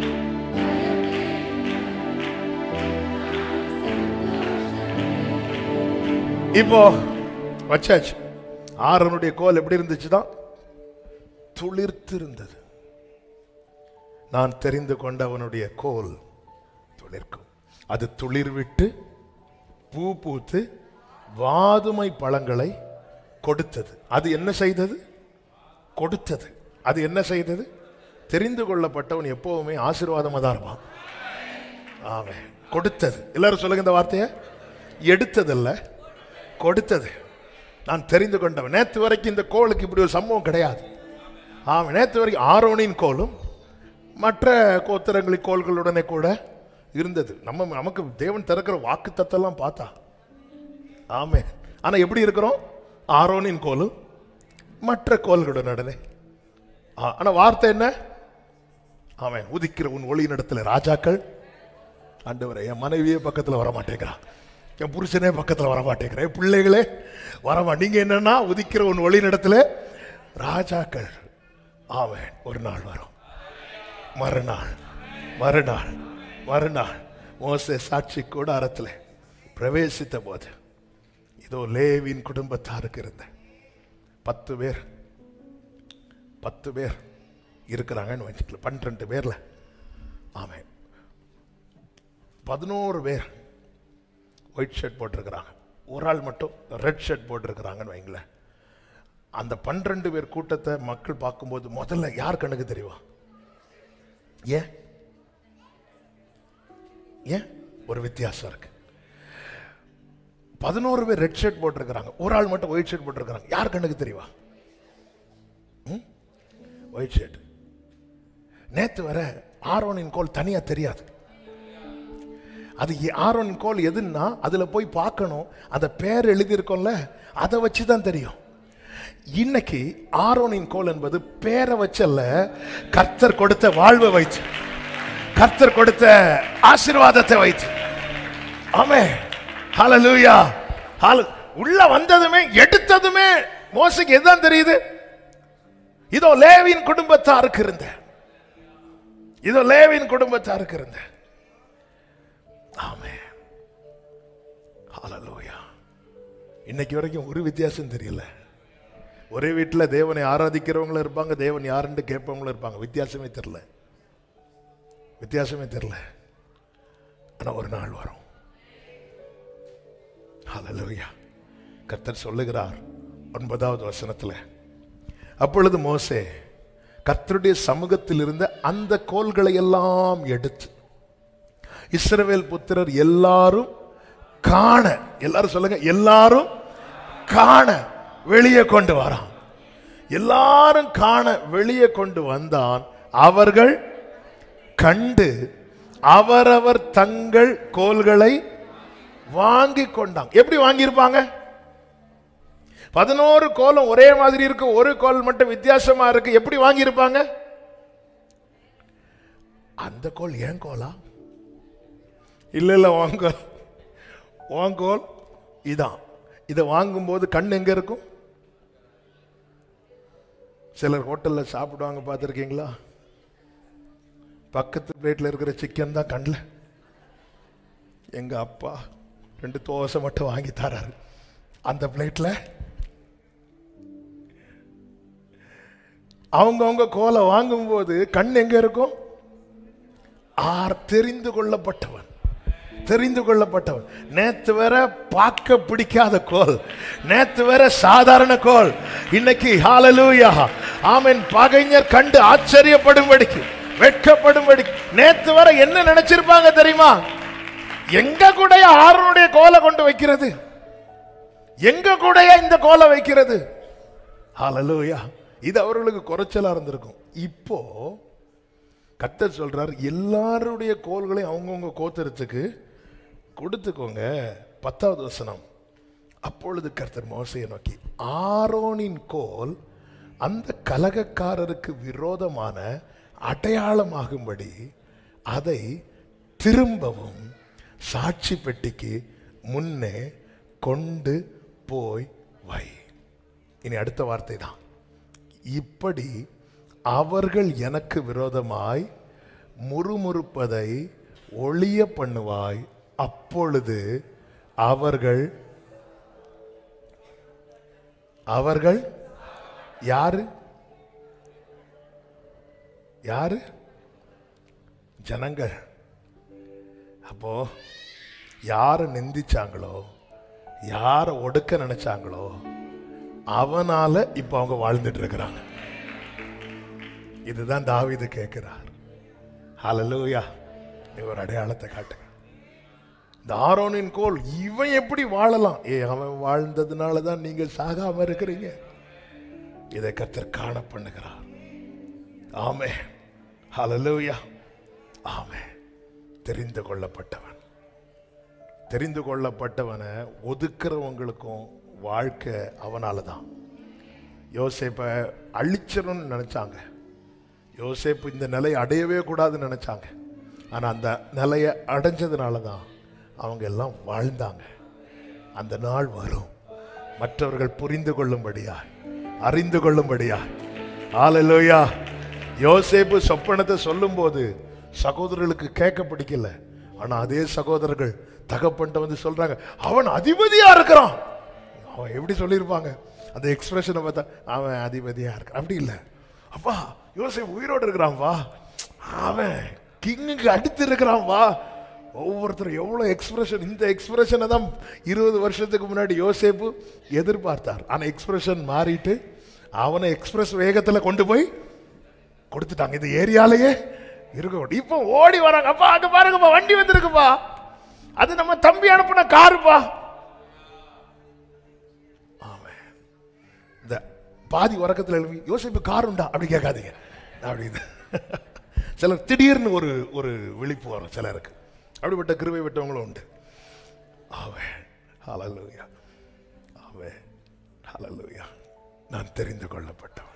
இப்போ வச்சாச்சு ஆரனுடைய கோல் எப்படி இருந்துச்சுதான் துளிர்த்து இருந்தது நான் தெரிந்து கொண்டவனுடைய கோல் துளிர்க்கும் அது துளிர் விட்டு பூ பூத்து வாதுமை பழங்களை கொடுத்தது அது என்ன செய்தது கொடுத்தது அது என்ன செய்தது தெரிந்து கொள்ளப்பட்டவன் எப்பவுமே ஆசீர்வாதமா தான் இருப்பான் ஆமே கொடுத்தது எல்லாரும் சொல்லுங்க இந்த வார்த்தையை எடுத்ததல்ல கொடுத்தது நான் தெரிந்து கொண்டவன் நேத்து வரைக்கும் இந்த கோளுக்கு இப்படி ஒரு சம்பவம் கிடையாது ஆமா நேத்து வரைக்கும் ஆரோனின் கோலும் மற்ற கோத்திரங்களின் கோள்களுடனே கூட இருந்தது நம்ம நமக்கு தேவன் திறக்கிற வாக்கு பார்த்தா ஆமே ஆனா எப்படி இருக்கிறோம் ஆரோனின் கோலும் மற்ற கோல்களுடன் நடனே ஆ, ஆனா வார்த்தை என்ன அவன் உதிக்கிற உன் ஒளியின் இடத்துல ராஜாக்கள் ஆண்டவரே என் மனைவியே பக்கத்துல வர மாட்டேங்கிறான் என் புருஷனே பக்கத்துல வர மாட்டேங்கிறேன் என் பிள்ளைகளே வரமா நீங்க என்னன்னா உதிக்கிற உன் ஒளியின் இடத்துல ராஜாக்கள் அவன் ஒரு நாள் வரும் மறுநாள் மறுநாள் மறுநாள் மோசே சாட்சி கூடாரத்தில் பிரவேசித்த போது இதோ லேவின் குடும்பத்தாருக்கு இருந்த பத்து பேர் பத்து பேர் இருக்கிறாங்கன்னு வச்சுக்கல பன்னிரெண்டு பேர்ல ஆமாம் பதினோரு பேர் ஒயிட் ஷர்ட் போட்டிருக்கிறாங்க ஒரு ஆள் மட்டும் ரெட் ஷர்ட் போட்டிருக்கிறாங்கன்னு வைங்களேன் அந்த பன்னிரெண்டு பேர் கூட்டத்தை மக்கள் பார்க்கும்போது முதல்ல யார் கண்ணுக்கு தெரியுமா ஏன் ஏன் ஒரு வித்தியாசம் இருக்கு பதினோரு பேர் ரெட் ஷர்ட் போட்டிருக்கிறாங்க ஒரு ஆள் மட்டும் ஒயிட் ஷர்ட் போட்டிருக்கிறாங்க யார் கண்ணுக்கு தெரியுமா ஒயிட் ஷர்ட் நேத்து வர ஆரோனின் கோல் தனியா தெரியாது அது எ- ஆரோனின் கோல் எதுன்னா அதுல போய் பார்க்கணும் அந்த பேர் எழுதியிருக்கோம்ல அதை வச்சு தான் தெரியும் இன்னைக்கு ஆரோனின் கோல் என்பது பேரை வச்சல்ல கர்த்தர் கொடுத்த வாழ்வை வைத்து கர்த்தர் கொடுத்த ஆசீர்வாதத்தை வைத்து ஆமே ஹalleluya ஹால உள்ள வந்ததுமே எடுத்ததுமே மோசைக்கு எதுதான் தெரியுது இதோ லேவின் குடும்பத்தாருக்கு இருந்த இதோ லேவின் குடும்பத்தாருக்கு இருந்த ஆமே ஹalleluya இன்னைக்கு வரைக்கும் ஒரு வித்தியாசம் தெரியல ஒரே வீட்டில் தேவனை ஆராதிக்கிறவங்களும் இருப்பாங்க தேவன் யாருன்னு கேட்பவங்களும் இருப்பாங்க வித்தியாசமே தெரியல வித்தியாசமே தெரியல ஆனா ஒரு நாள் வரும் ஹalleluya கர்த்தர் சொல்லுகிறார் ஒன்பதாவது வசனத்துல அப்பொழுது மோசே கர்த்தருடைய சமூகத்தில் இருந்த அந்த கோல்களை எல்லாம் எடுத்து இஸ்ரவேல் புத்திரர் எல்லாரும் காண எல்லாரும் சொல்லுங்க எல்லாரும் காண வெளியே கொண்டு வரான் எல்லாரும் காண வெளியே கொண்டு வந்தான் அவர்கள் கண்டு அவரவர் தங்கள் கோல்களை வாங்கி கொண்டாங்க எப்படி வாங்கியிருப்பாங்க பதினோரு கோலம் ஒரே மாதிரி இருக்கு ஒரு கோல் மட்டும் வித்தியாசமா இருக்கு எப்படி வாங்கியிருப்பாங்க அந்த கோல் ஏன் கோலா இல்ல இல்ல வாங்கோல் வாங்கோல் இதான் இதை வாங்கும்போது கண் எங்க இருக்கும் சிலர் ஹோட்டல்ல சாப்பிடுவாங்க பார்த்துருக்கீங்களா பக்கத்து பிளேட்ல இருக்கிற சிக்கன் தான் கண்ணில் எங்க அப்பா ரெண்டு தோசை மட்டும் வாங்கி தராரு அந்த பிளேட்ல அவங்கவங்க கோலை வாங்கும்போது கண் எங்க இருக்கும் ஆர் தெரிந்து கொள்ளப்பட்டவன் தெரிந்து கொள்ளப்பட்டவன் நேத்து வர பார்க்க பிடிக்காத கோல் நேத்து வர சாதாரண கோல் இன்னைக்கு ஹalleluya ஆமென் பகைஞர் கண்டு ஆச்சரியப்படும்படிக்கு வெட்கப்படும்படி நேத்து வர என்ன நினைச்சிருப்பாங்க தெரியுமா எங்க கூடயா ஆறுனுடைய கோலை கொண்டு வைக்கிறது எங்க கூடயா இந்த கோலை வைக்கிறது ஹalleluya இது அவர்களுக்கு குறைச்சலா இருந்திருக்கும் இப்போ கர்த்தர் சொல்றார் எல்லாருடைய கோல்களையும் அவங்கவுங்க கோத்திரத்துக்கு கொடுத்துக்கோங்க பத்தாவது வசனம் அப்பொழுது கர்த்தர் மோசையை நோக்கி ஆரோனின் கோல் அந்த கலகக்காரருக்கு விரோதமான அடையாளமாகும்படி அதை திரும்பவும் சாட்சி பெட்டிக்கு முன்னே கொண்டு போய் வை இனி அடுத்த வார்த்தை தான் இப்படி அவர்கள் எனக்கு விரோதமாய் முறுமுறுப்பதை ஒளிய பண்ணுவாய் அப்பொழுது அவர்கள் அவர்கள் யாரு யாரு ஜனங்கள் அப்போ யாரை நிந்திச்சாங்களோ யாரை ஒடுக்க நினைச்சாங்களோ அவனால இப்ப அவங்க வாழ்ந்துட்டு இருக்கிறாங்க இதுதான் தாவீது கேட்கிறார் ஹalleluya நீ ஒரு அடையாளத்தை காட்டுங்க இந்த ஆரோனின் கோல் இவன் எப்படி வாழலாம் ஏ அவன் வாழ்ந்ததுனால தான் நீங்க சாகாம இருக்கிறீங்க இதை கர்த்தர் காண பண்ணுகிறார் ஆமே ஹalleluya ஆமே தெரிந்து கொள்ளப்பட்டவன் தெரிந்து கொள்ளப்பட்டவனை ஒதுக்குறவங்களுக்கும் வாழ்க்கை அவனால தான் யோசேப்பை அழிச்சிடணும்னு நினைச்சாங்க யோசேப்பு இந்த நிலையை அடையவே கூடாதுன்னு நினைச்சாங்க ஆனா அந்த நிலையை அடைஞ்சதுனால தான் அவங்க எல்லாம் வாழ்ந்தாங்க அந்த நாள் வரும் மற்றவர்கள் புரிந்து கொள்ளும்படியா அறிந்து கொள்ளும்படியா ஆலலோயா யோசேப்பு சொப்பனத்தை சொல்லும்போது சகோதரர்களுக்கு கேட்க பிடிக்கல ஆனா அதே சகோதரர்கள் தகப்பன்ட்ட வந்து சொல்றாங்க அவன் அதிபதியா இருக்கிறான் அவன் எப்படி சொல்லியிருப்பாங்க அந்த எக்ஸ்பிரஷனை பார்த்தா அவன் அதிபதியா இருக்கான் அப்படி இல்லை அப்பா யோசேப்பு உயிரோடு இருக்கிறான் வா அவன் கிங்குக்கு அடுத்து இருக்கிறான் வா ஒவ்வொருத்தரும் எவ்வளோ எக்ஸ்பிரஷன் இந்த எக்ஸ்பிரஷனை தான் இருபது வருஷத்துக்கு முன்னாடி யோசேப்பு எதிர்பார்த்தார் ஆனால் எக்ஸ்பிரஷன் மாறிட்டு அவனை எக்ஸ்பிரஸ் வேகத்தில் கொண்டு போய் கொடுத்துட்டாங்க இந்த ஏரியாலேயே இருக்க இப்போ ஓடி வராங்க அப்பா அங்க பாருங்கப்பா வண்டி வந்திருக்குப்பா அது நம்ம தம்பி அனுப்புன காருப்பா ஆமென். இந்த பாதி உறக்கத்தில் எழுப்பி யோசிப்பு கார் உண்டா அப்படி கேட்காதீங்க அப்படின்னு சிலர் திடீர்னு ஒரு ஒரு விழிப்பு வரும் சிலருக்கு அப்படிப்பட்ட கிருவை விட்டவங்களும் உண்டு ஆவே ஹalleluya ஆவே ஹalleluya நான் தெரிந்து கொள்ளப்பட்டவன்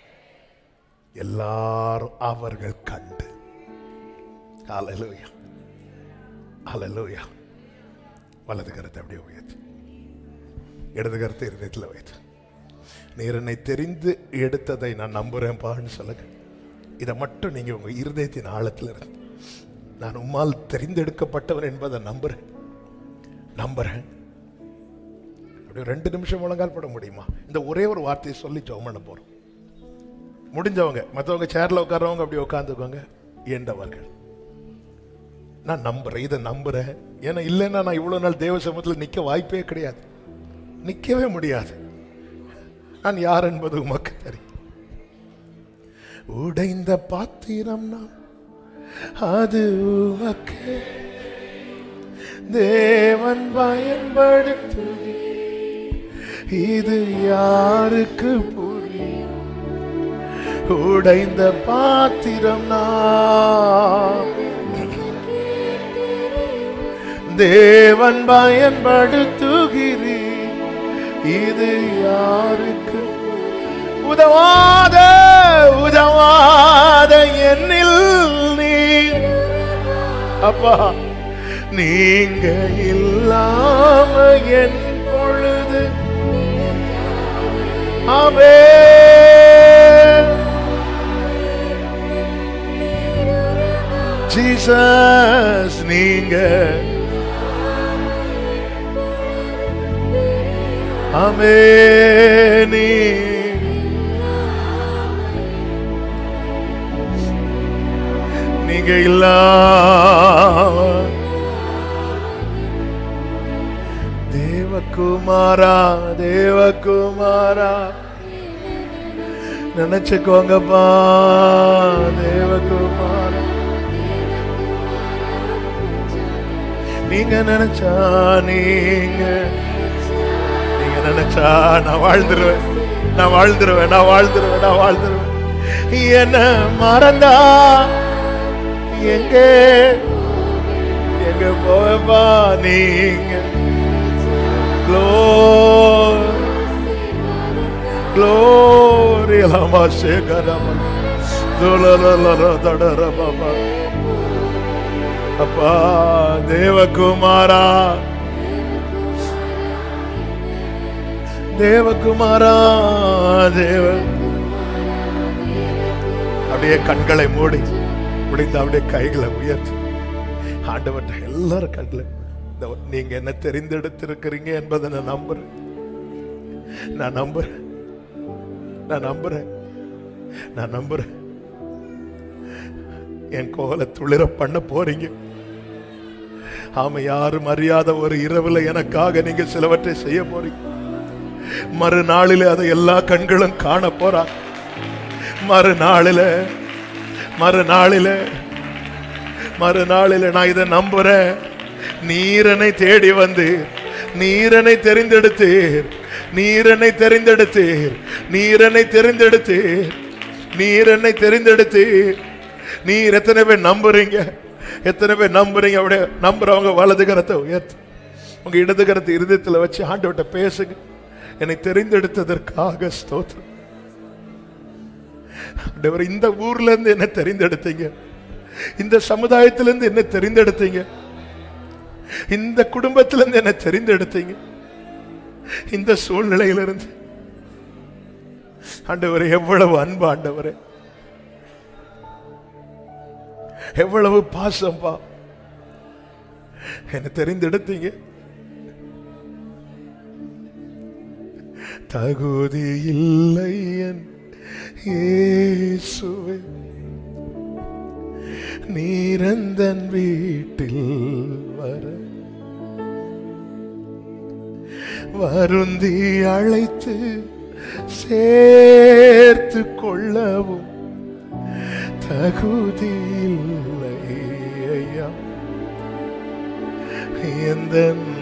எல்லாரும் அவர்கள் கண்டு ஹalleluya ஹalleluya வலது கருத்தை அப்படியே உயர்த்தி இடது கருத்தை இருதயத்தில் வைத்து நீர் என்னை தெரிந்து எடுத்ததை நான் நம்புறேன்ப்பான்னு சொல்லுங்க இதை மட்டும் நீங்க உங்க இருதயத்தின் ஆழத்தில் இருந்து நான் உம்மால் தெரிந்தெடுக்கப்பட்டவன் என்பதை நம்புறேன் நம்புறேன் அப்படியே ரெண்டு நிமிஷம் முழங்கால் போட முடியுமா இந்த ஒரே ஒரு வார்த்தையை சொல்லி ஜெபம் பண்ண போறோம் முடிஞ்சவங்க மற்றவங்க சேர்ல உட்கார்றவங்க அப்படி உட்காந்துக்கோங்க ஏண்டவர்கள் நான் நம்புறேன் இதை நம்புறேன் ஏன்னா இல்லைன்னா நான் இவ்வளவு நாள் தேவ சமூகத்தில் நிக்க வாய்ப்பே கிடையாது நிக்கவே முடியாது நான் யார் என்பது உமக்கு தெரியும் உடைந்த பாத்திரம் நான் அது உமக்கு தேவன் பயன்படுத்து இது யாருக்கு புரியும் உடைந்த பாத்திரம் நான் தேவன் பயன்படுத்துகிறீர் இது யாருக்கு உதவாத உதவாத என்னில் நீர் அப்பா நீங்க இல்லாம என் பொழுது அவே ஜீசஸ் நீங்க அமே நீ நீங்க இல்லாம தேவகுமாரா தேவகுமாரா நினைச்சுக்கோங்கப்பா தேவகுமாரா நீங்க நினைச்சா நீங்க நீங்க நினைச்சா நான் வாழ்ந்துருவேன் நான் வாழ்ந்துருவேன் நான் வாழ்ந்துருவேன் நான் வாழ்ந்துருவேன் என்ன மறந்தா எங்க எங்க போவா நீங்க Glory, glory, lama shekarama, dolalalala dadarababa. அப்பா தேவகுமாரா தேவகுமாரா தேவ அப்படியே கண்களை மூடி முடிந்த அப்படியே கைகளை உயர்த்தி ஆண்டவற்ற எல்லாரும் கண்களை இந்த நீங்க என்ன தெரிந்தெடுத்திருக்கிறீங்க என்பதை நான் நம்புறேன் நான் நம்புறேன் நான் நம்புறேன் நான் நம்புறேன் என் கோலை துளிர பண்ண போறீங்க ஆமா யாரும் அறியாத ஒரு இரவுல எனக்காக நீங்க சிலவற்றை செய்ய போறீங்க மறுநாளில அதை எல்லா கண்களும் காண போறா மறுநாளில மறுநாளில மறுநாளில நான் இதை நம்புறேன் நீரனை தேடி வந்து நீரனை தெரிந்தெடுத்தீர் நீரனை தெரிந்தெடுத்தீர் நீரனை தெரிந்தெடுத்தீர் நீரனை தெரிந்தெடுத்தீர் நீர் எத்தனை பேர் நம்புறீங்க எத்தனை பேர் நம்புறீங்க அப்படியே நம்புறவங்க வலது கரத்தை உயர்த்து உங்க இடது கரத்தை இருதயத்துல வச்சு ஆண்டவர்கிட்ட பேசுங்க என்னை தெரிந்தெடுத்ததற்காக ஸ்தோத்திரம் ஆண்டவர் இந்த ஊர்ல இருந்து என்ன தெரிந்தெடுத்தீங்க இந்த சமுதாயத்துல இருந்து என்ன தெரிந்தெடுத்தீங்க இந்த குடும்பத்துல இருந்து என்ன தெரிந்தெடுத்தீங்க இந்த சூழ்நிலையிலிருந்து ஆண்டவரே எவ்வளவு அன்பு ஆண்டவரே எவ்வளவு பாசம்பா என்ன தெரிந்தெடுத்தீங்க தகுதி இல்லை என் இயேசுவே நீரந்தன் வீட்டில் வர வருந்தி அழைத்து சேர்த்து கொள்ளவும் தகுதி இல்லை ஐயா எந்த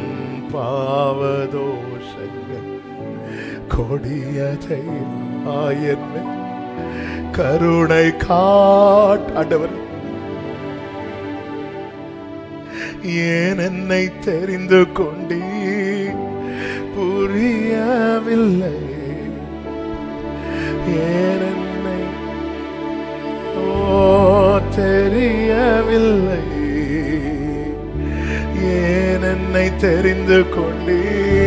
பாவதோஷங்கள் கொடியதை ஆயன்மை கருணை காட்டவர் ஏன் என்னை தெரிந்து கொண்டீ புரியவில்லை ஏன் என்னை ஓ தெரியவில்லை ஏன் என்னை தெரிந்து கொண்டீ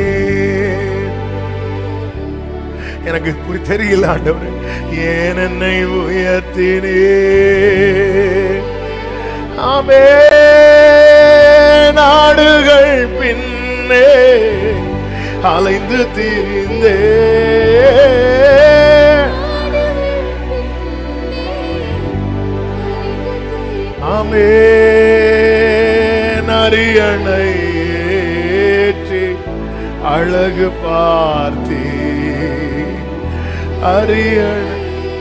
எனக்கு புரி தெரியல ஆண்டவரே ஏன் என்னை உயர்த்தினே ஆமே நாடுகள் பின்னே அலைந்து திரிந்தே ஆமே நரியணை ஏற்றி அழகு பார்த்தீ அரியணை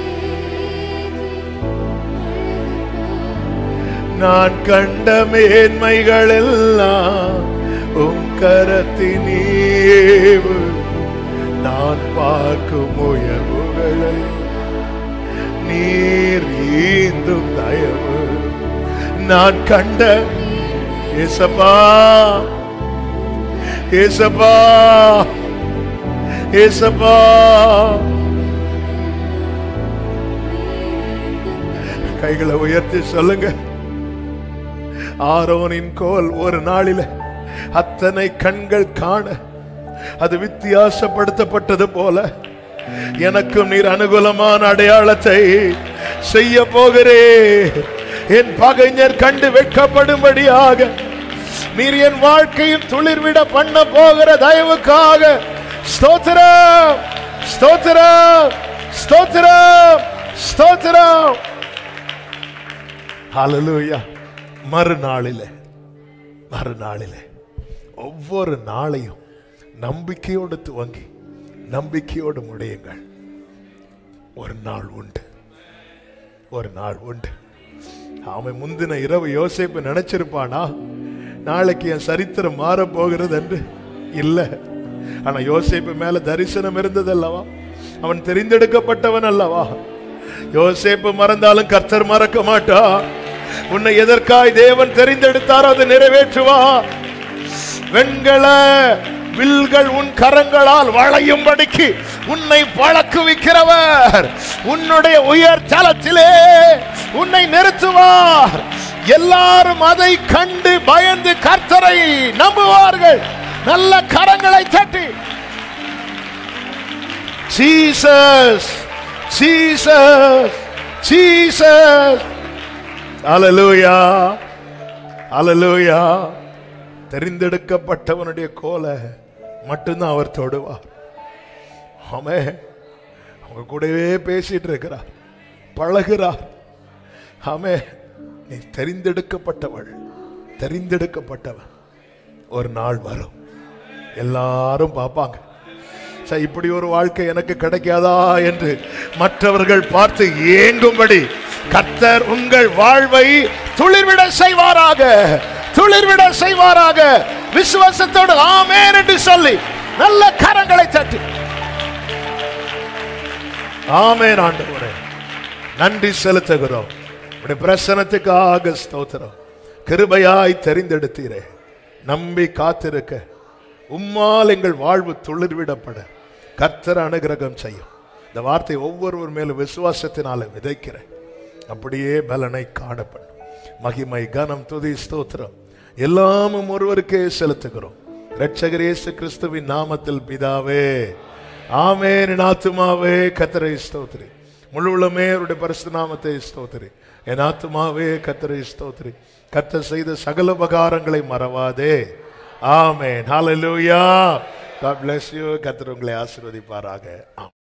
நான் கண்ட மேன்மைகள் எல்லாம் உம் கரத்தினீவு நான் பார்க்கும் உயர்வுகளை நீர் ஈந்தும் தயவு நான் கண்ட ஏசப்பா ஏசப்பா ஏசப்பா கைகளை உயர்த்தி சொல்லுங்க ஆரோனின் கோல் ஒரு நாளில அத்தனை கண்கள் காண அது வித்தியாசப்படுத்தப்பட்டது போல எனக்கும் நீர் அனுகூலமான அடையாளத்தை செய்ய போகிறே என் பகைஞர் கண்டு வெட்கப்படும்படியாக நீர் என் வாழ்க்கையில் துளிர்விட பண்ண போகிற தயவுக்காக ஸ்தோத்திரம் ஸ்தோத்திரம் ஸ்தோத்திரம் ஸ்தோத்திரம் ஹalleluya மறுநாளிலே மறுநாளிலே ஒவ்வொரு நாளையும் நம்பிக்கையோடு துவங்கி நம்பிக்கையோடு முடியுங்கள் ஒரு நாள் உண்டு ஒரு நாள் உண்டு அவன் முந்தின இரவு யோசேப்பு நினைச்சிருப்பானா நாளைக்கு என் சரித்திரம் மாற போகிறது என்று இல்லை ஆனா யோசேப்பு மேல தரிசனம் இருந்தது அல்லவா அவன் தெரிந்தெடுக்கப்பட்டவன் அல்லவா யோசேப்பு மறந்தாலும் கர்த்தர் மறக்க மாட்டா உன்னை எதற்காய் தேவன் தெரிந்தெடுத்தாரோ அதை நிறைவேற்றுவா வெண்கல வில்கள் உன் கரங்களால் வளையும்படிக்கு உன்னை பழக்குவிக்கிறவர் உன்னுடைய உயர் தலத்திலே உன்னை நிறுத்துவார் எல்லாரும் அதை கண்டு பயந்து கர்த்தரை நம்புவார்கள் நல்ல கரங்களை தட்டி ஜீசஸ் ஜீசஸ் ஜீசஸ் அல்லேலூயா அல்லேலூயா தெரிந்தெடுக்கப்பட்டவனுடைய கோலை மட்டும்தான் அவர் தொடுவார் ஆமே அவங்க கூடவே பேசிட்டு இருக்கிறார் பழகுறார் ஆமே நீ தெரிந்தெடுக்கப்பட்டவள் தெரிந்தெடுக்கப்பட்டவன் ஒரு நாள் வரும் எல்லாரும் பார்ப்பாங்க சரி இப்படி ஒரு வாழ்க்கை எனக்கு கிடைக்காதா என்று மற்றவர்கள் பார்த்து ஏங்கும்படி கர்த்தர் உங்கள் வாழ்வை துளிர்விட செய்வாராக துளிர்விட செய்வாராக விசுவாசத்தோடு ஆமேன் என்று சொல்லி நல்ல கரங்களை தட்டி ஆமேன் ஆண்டவரே நன்றி செலுத்துகிறோம் உடைய பிரசனத்துக்காக ஸ்தோத்திரம் கிருபையாய் தெரிந்தெடுத்தீரே நம்பி காத்திருக்க உம்மால் எங்கள் வாழ்வு துளிர்விடப்பட கர்த்தர் அனுகிரகம் செய்யும் இந்த வார்த்தை ஒவ்வொருவர் மேலும் விசுவாசத்தினால விதைக்கிறேன் அப்படியே பலனை காணப்படும் மகிமை கனம் துதி ஸ்தோத்திரம் எல்லாமும் ஒருவருக்கே செலுத்துகிறோம் இரட்சகர் இயேசு கிறிஸ்துவின் நாமத்தில் பிதாவே ஆமென் என் ஆத்துமாவே கத்தரை ஸ்தோத்திரி முழு உள்ளமே அவருடைய பரிசு நாமத்தை ஸ்தோத்திரி என் ஆத்துமாவே கத்தரை ஸ்தோத்திரி கத்தர் செய்த சகல உபகாரங்களை மறவாதே ஆமென் ஹalleluya God bless you கத்தர் உங்களை ஆசீர்வதிப்பாராக ஆமென்